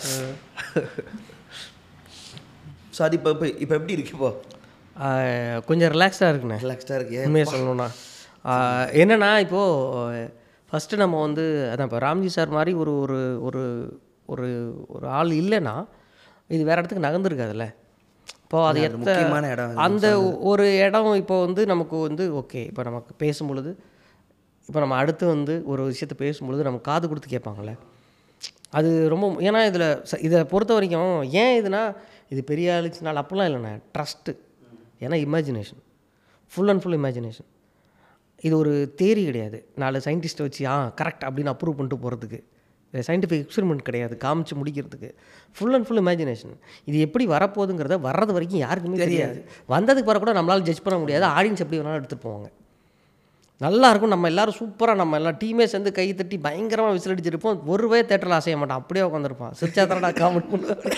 ஸோ அது இப்போ இப்போ இப்போ எப்படி இருக்கு இப்போ ஆஹ் கொஞ்சம் ரிலாக்ஸ்டாக இருக்குண்ணே ரிலாக்ஸ்டாக இருக்கு உண்மையாக சொல்லணும்னா ஆஹ் என்னன்னா இப்போது ஃபஸ்ட்டு நம்ம வந்து அதான் இப்போ ராம்ஜி சார் மாதிரி ஒரு ஒரு ஒரு ஒரு ஒரு ஆள் இல்லைன்னா இது வேறு இடத்துக்கு நகர்ந்துருக்காதுல்ல இப்போ அது அது எத்த முக்கியமான இடம் அது அந்த ஒரு இடம் இப்போ வந்து நமக்கு வந்து ஓகே இப்போ நமக்கு பேசும் பொழுது இப்போ நம்ம அடுத்து வந்து ஒரு விஷயத்தை பேசும்பொழுது நம்ம காது கொடுத்து கேட்பாங்கள்ல அது ரொம்ப ஏன்னா இதில் இதை பொறுத்த வரைக்கும் ஏன் இதுனா இது பெரிய ஆளுச்சுனால அப்படிலாம் இல்லைண்ணே ட்ரஸ்ட்டு ஏன்னா imagination full and full imagination இது ஒரு தேரி கிடையாது நாலு சயின்டிஸ்ட்டை வச்சு ஆ கரெக்ட் அப்படின்னு அப்ரூவ் பண்ணிட்டு போகிறதுக்கு சயின்டிஃபிக் எக்ஸ்பெரிமெண்ட் கிடையாது காமிச்சு முடிக்கிறதுக்கு ஃபுல் அண்ட் ஃபுல் இமேஜினேஷன் இது எப்படி வரப்போகுதுங்கிறத வர்றது வரைக்கும் யாருக்குமே தெரியாது வந்ததுக்கு பிறகு கூட நம்மளால் ஜட்ஜ் பண்ண முடியாது ஆடியன்ஸ் எப்படி வேணாலும் எடுத்துகிட்டு போவாங்க நல்லா இருக்கும் நம்ம எல்லாரும் சூப்பராக நம்ம எல்லாம் டீமே சேர்ந்து கை தட்டி பயங்கரமாக விசில் அடிச்சிருப்போம் ஒரு வே தேட்டரில் அசைய மாட்டான் அப்படியே உட்காந்துருப்பான் சிரிச்சா தரடா காமெண்ட் பண்ணுவார்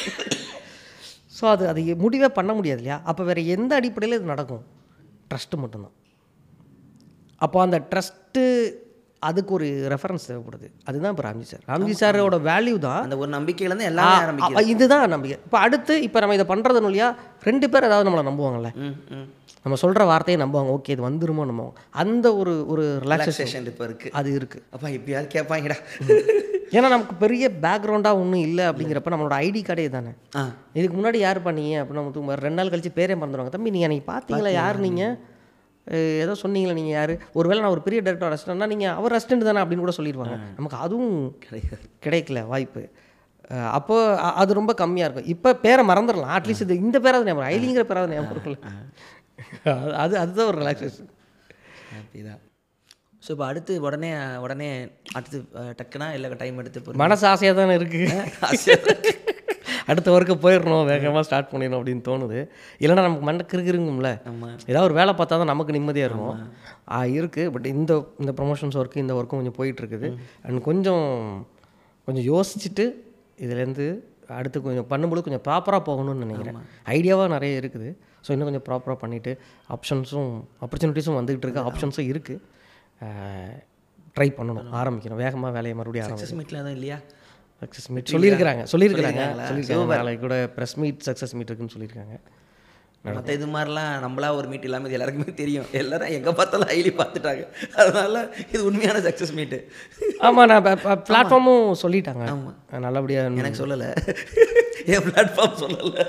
ஸோ அது அது முடிவே பண்ண முடியாது இல்லையா அப்போ வேறு எந்த அடிப்படையில் இது நடக்கும் ட்ரஸ்ட்டு மட்டும்தான் அப்போ அந்த ட்ரஸ்ட்டு அதுக்கு ஒரு ரெஃபரன்ஸ் தேவைப்படுது அதுதான் இப்போ ராம்ஜி சார் ராம்ஜி சாரோட வேல்யூ தான் அந்த ஒரு நம்பிக்கையிலேருந்து எல்லாமே ஆ, ஆரம்பிக்குது அ- இதுதான் நம்பிக்கை இப்போ அடுத்து இப்போ நம்ம இதை பண்ணுறதன் வழியா ரெண்டு பேர் ஏதாவது நம்மளை நம்புவாங்கல்ல ம் ம் நம்ம சொல்கிற வார்த்தையை நம்புவாங்க ஓகே இது வந்துருமோ நம்புவாங்க அந்த ஒரு ஒரு ரிலாக்ஸேஷன் ரிலாக்ஸேஷன் இப்போ இருக்குது அது இருக்குது அப்பா எப்பயாவது கேட்பாங்கடா ஏன்னா நமக்கு பெரிய பேக்ரவுண்டாக ஒன்றும் இல்லை அப்படிங்கிறப்ப நம்மளோட ஐடி கார்டே தானே ஆ இதுக்கு முன்னாடி யார் பண்ணீங்க அப்படின்னு நம்ம ரெண்டு நாள் கழிச்சு பேரே மறந்துடுவாங்க தம்பி நீங்கள் அன்றைக்கி பார்த்தீங்களா யார் நீங்கள் ஏதோ சொன்னீங்களா நீங்கள் யார் ஒருவேளை நான் ஒரு பெரிய டேரக்டர் அசிஸ்டன்ட்னா நீங்கள் அவர் அசிஸ்டன்ட் தானே அப்படின்னு கூட சொல்லிடுவாங்க நமக்கு அதுவும் கிடையாது கிடைக்கல வாய்ப்பு அஹ் அப்போ அ- அது ரொம்ப கம்மியாக இருக்கும் இப்போ பேரை மறந்துடலாம் அட்லீஸ்ட் இது இந்த பேராவது ஞாபகம் ஐலிங்கிற பேராவது ஞாபகம் இருக்குல்ல அது- அது அதுதான் ஒரு ரிலாக்ஸேஷன் ஹாப்பி தான் ஸோ இப்போ அடுத்து உடனே உடனே அடுத்து அஹ், டக்குனா இல்லை டைம் எடுத்து பொறுமை- மனசு ஆசையாக தானே இருக்குது ஆசையா இருக்கு. அடுத்த ஒர்க்கு போயிடணும் வேகமாக ஸ்டார்ட் பண்ணிடணும் அப்படின்னு தோணுது இல்லைன்னா நமக்கு மண்டை கிருக்குருங்கும்ல ஆமாம் ஏதாவது ஒரு வேலை பார்த்தா தான் நமக்கு நிம்மதியாக இருக்கும் ஆ இருக்குது பட் இந்த இந்த ப்ரொமோஷன்ஸ் ஒர்க்கு இந்த ஒர்க்கும் கொஞ்சம் போயிட்டுருக்குது அண்ட் கொஞ்சம் கொஞ்சம் யோசிச்சுட்டு இதுலேருந்து அடுத்து கொஞ்சம் பண்ணும்போது கொஞ்சம் ப்ராப்பராக போகணும்னு நினைக்கிறேன் ஐடியாவாக நிறைய இருக்குது ஸோ இன்னும் கொஞ்சம் ப்ராப்பராக பண்ணிவிட்டு ஆப்ஷன்ஸும் ஆப்பர்ச்சுனிட்டிஸும் வந்துகிட்டு இருக்கு ஆப்ஷன்ஸும் இருக்குது ட்ரை பண்ணணும் ஆரம்பிக்கணும் வேகமாக வேலையை மறுபடியும் ஆரம்பிக்கணும் சக்ஸஸ் மீட்டில் எதுவும் இல்லையா சக்ஸஸ் மீட் சொல்லியிருக்கிறாங்க சொல்லியிருக்கிறாங்க சொல்லியிருக்காங்களா? சொல்லியிருக்காங்க நாளைக்கு கூட ப்ரெஸ் மீட் சக்ஸஸ் மீட் இருக்குன்னு சொல்லியிருக்காங்க மற்ற இது மாதிரிலாம் நம்மளா ஒரு மீட் இல்லாமல் இது எல்லாருக்குமே தெரியும் எல்லாரும் எங்கே பார்த்தாலும் ஐலி பார்த்துட்டாங்க அதனால இது உண்மையான சக்ஸஸ் மீட்டு ஆமாம் நான் பிளாட்ஃபார்மும் சொல்லிட்டாங்க நல்லபடியாக எனக்கு சொல்லலை என் பிளாட்ஃபார்ம் சொல்லலை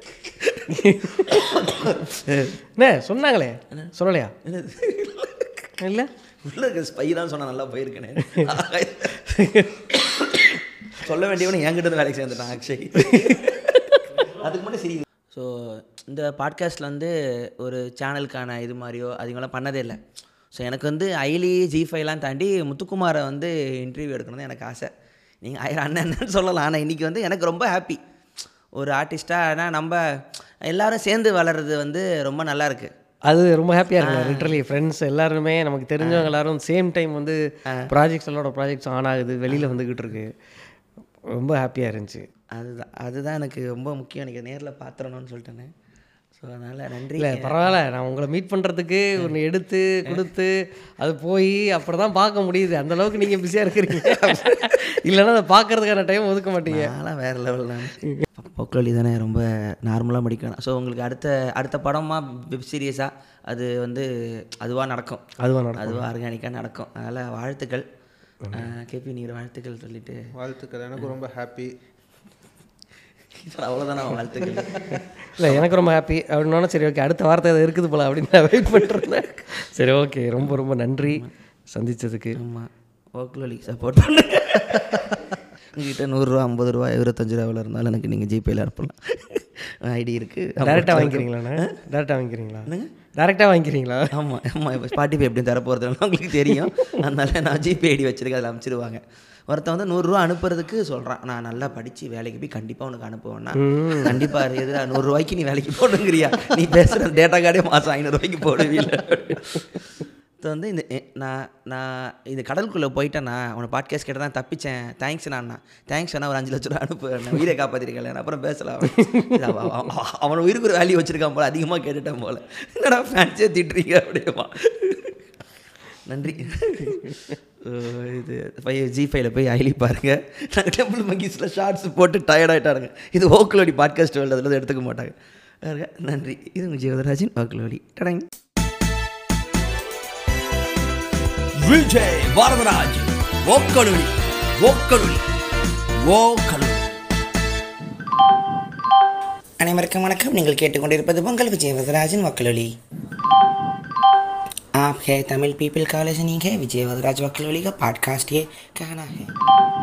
என்ன சொன்னாங்களே சொல்லலையா இல்லை உள்ள இருக்க ஸ்பை தான் சொன்னா நல்லா போயிருக்கேனே சொல்ல வேண்டியவனு என்கிட்ட இருந்து வேலைக்கு சேர்ந்துட்டான் அக்ஷய் அதுக்கு மட்டும் சரி ஸோ இந்த பாட்காஸ்ட்டில் வந்து ஒரு சேனலுக்கான இது மாதிரியோ அதுங்களாம் பண்ணதே இல்லை ஸோ எனக்கு வந்து ஐலி ஜி ஃபைவ்லாம் தாண்டி முத்துக்குமாரை வந்து இன்டர்வியூ எடுக்கணும்னு எனக்கு ஆசை நீங்கள் ஆயிரம் அண்ணன் சொல்லலாம் ஆனால் இன்றைக்கி வந்து எனக்கு ரொம்ப ஹாப்பி ஒரு ஆர்டிஸ்ட்டாக ஆனால் நம்ம எல்லாரும் சேர்ந்து வளர்றது வந்து ரொம்ப நல்லா இருக்கு அது ரொம்ப ஹாப்பியாக இருக்கும் லிட்டரலி ஃப்ரெண்ட்ஸ் எல்லாருமே நமக்கு தெரிஞ்சவங்க எல்லாரும் சேம் டைம் வந்து ப்ராஜெக்ட்ஸ் எல்லாரோட ப்ராஜெக்ட்ஸ் ஆன் ஆகுது வெளியில் வந்துக்கிட்டு இருக்கு ரொம்ப ஹாப்பியாக இருந்துச்சு அதுதான் அதுதான் எனக்கு ரொம்ப முக்கியம் எனக்கு நேரில் பார்த்துடணும்னு சொல்லிட்டேனே ஸோ அதனால் நன்றி இல்லை பரவாயில்ல நான் உங்களை மீட் பண்ணுறதுக்கு ஒன்று எடுத்து கொடுத்து அது போய் அப்புறம் தான் பார்க்க முடியுது அந்த அளவுக்கு நீங்கள் பிஸியாக இருக்கிறீங்க இல்லைன்னா அதை பார்க்கறதுக்கான டைம் ஒதுக்க மாட்டீங்க நான்லாம் வேறு லெவல் தான் பொக்லொலி தானே ரொம்ப நார்மலாக முடிக்கணும் ஸோ உங்களுக்கு அடுத்த அடுத்த படமாக வெப் சீரியஸாக அது வந்து அதுவாக நடக்கும் அதுவா நடக்கும். அதுவாக ஆர்கானிக்காக நடக்கும் அதனால் வாழ்த்துக்கள் கேபி நீர் வாழ்த்துக்கள் சொல்லிட்டு வாழ்த்துக்கள் எனக்கு ரொம்ப ஹாப்பி அவ்வளோதான் நான் வாழ்த்துக்கள் இல்லை எனக்கு ரொம்ப ஹாப்பி அப்படின்னா சரி ஓகே அடுத்த வார்த்தை அது இருக்குது போல அப்படின்னு நான் வெயிட் பண்ணிருந்தேன் சரி ஓகே ரொம்ப ரொம்ப நன்றி சந்தித்ததுக்கு ஆமாம் ஓக்லொலி சப்போர்ட் பண்ணுங்க உங்ககிட்ட நூறுரூவா ஐம்பது ரூபா இருபத்தஞ்சு ரூபாவில் இருந்தாலும் எனக்கு நீங்கள் ஜிபேயில் அனுப்பலாம் ஐடி இருக்குது டேரெக்டாக வாங்கிக்கிறீங்களாண்ணே டேரெக்டாக வாங்கிக்கிறீங்களா டேரெக்டாக வாங்கிக்கிறீங்களா ஆமாம் ஆமாம் இப்போ ஸ்பாட்டிஃபை எப்படியும் தர போகிறதுன்னு உங்களுக்கு தெரியும் அதனால நான் ஜிபே ஐடி வச்சிருக்கேன் அதில் அனுப்பிச்சிடுவாங்க ஒருத்தன் வந்து நூறுரூவா அனுப்புறதுக்கு சொல்கிறான் நான் நல்லா படித்து வேலைக்கு போய் கண்டிப்பாக உனக்கு அனுப்புவேன்னா கண்டிப்பாக எதிராக நூறுரூவாய்க்கு நீ வேலைக்கு போடுங்கிறியா நீ பேசுகிற டேட்டா கார்டே மாதம் ஐநூறுரூவாய்க்கு போடுவீல்ல இப்போ வந்து இந்த எ- நான் நான் இந்த கடலுக்குள்ளே போயிட்டேன்னா உன பாட்காஸ்ட் கேட்ட தான் தப்பிச்சேன் தேங்க்ஸ் நான் தேங்க்ஸ் அண்ணா ஒரு அஞ்சு லட்ச ரூபா அனுப்பு நான் உயிரை காப்பாற்றிருக்கேன் அப்புறம் பேசலாம் இது அவ- அவ- அவ- அவன் உயிருக்கு ஒரு வேல்யூ வச்சிருக்கான் போல அதிகமாக கேட்டுட்டேன் போல என்னடா ஃபேன்ஸே திட்டுறீங்க அப்படியேமா நன்றி அஹ் இது ஃபைவ் ஜி ஃபைவ்ல போய் ஐலி பாருங்க நாங்கள் டெம்பிள் மங்கீஸில் ஷார்ட்ஸ் போட்டு டயர்ட் ஆகிட்டாருங்க இது ஓக்லோடி பாட்காஸ்ட் வேர்ல்டு அதில் எடுத்துக்க மாட்டாங்க பாருங்க, நன்றி இது உங்கள் ஜீவதராஜன் ஓக்லோடி டடங் விஜய் வரதராஜ் ஓக்கலுளி ஓக்கலுளி ஓக்கலுளி அனைவருக்கும் வணக்கம் நீங்கள் கேட்டுக்கொண்டிருப்பது பொங்கல் விஜய் வரதராஜன் வக்கலொலி आप है तमिल पीपल कॉलेज नहीं है विजय वदराज वकलोली का पॉडकास्ट ये कहना है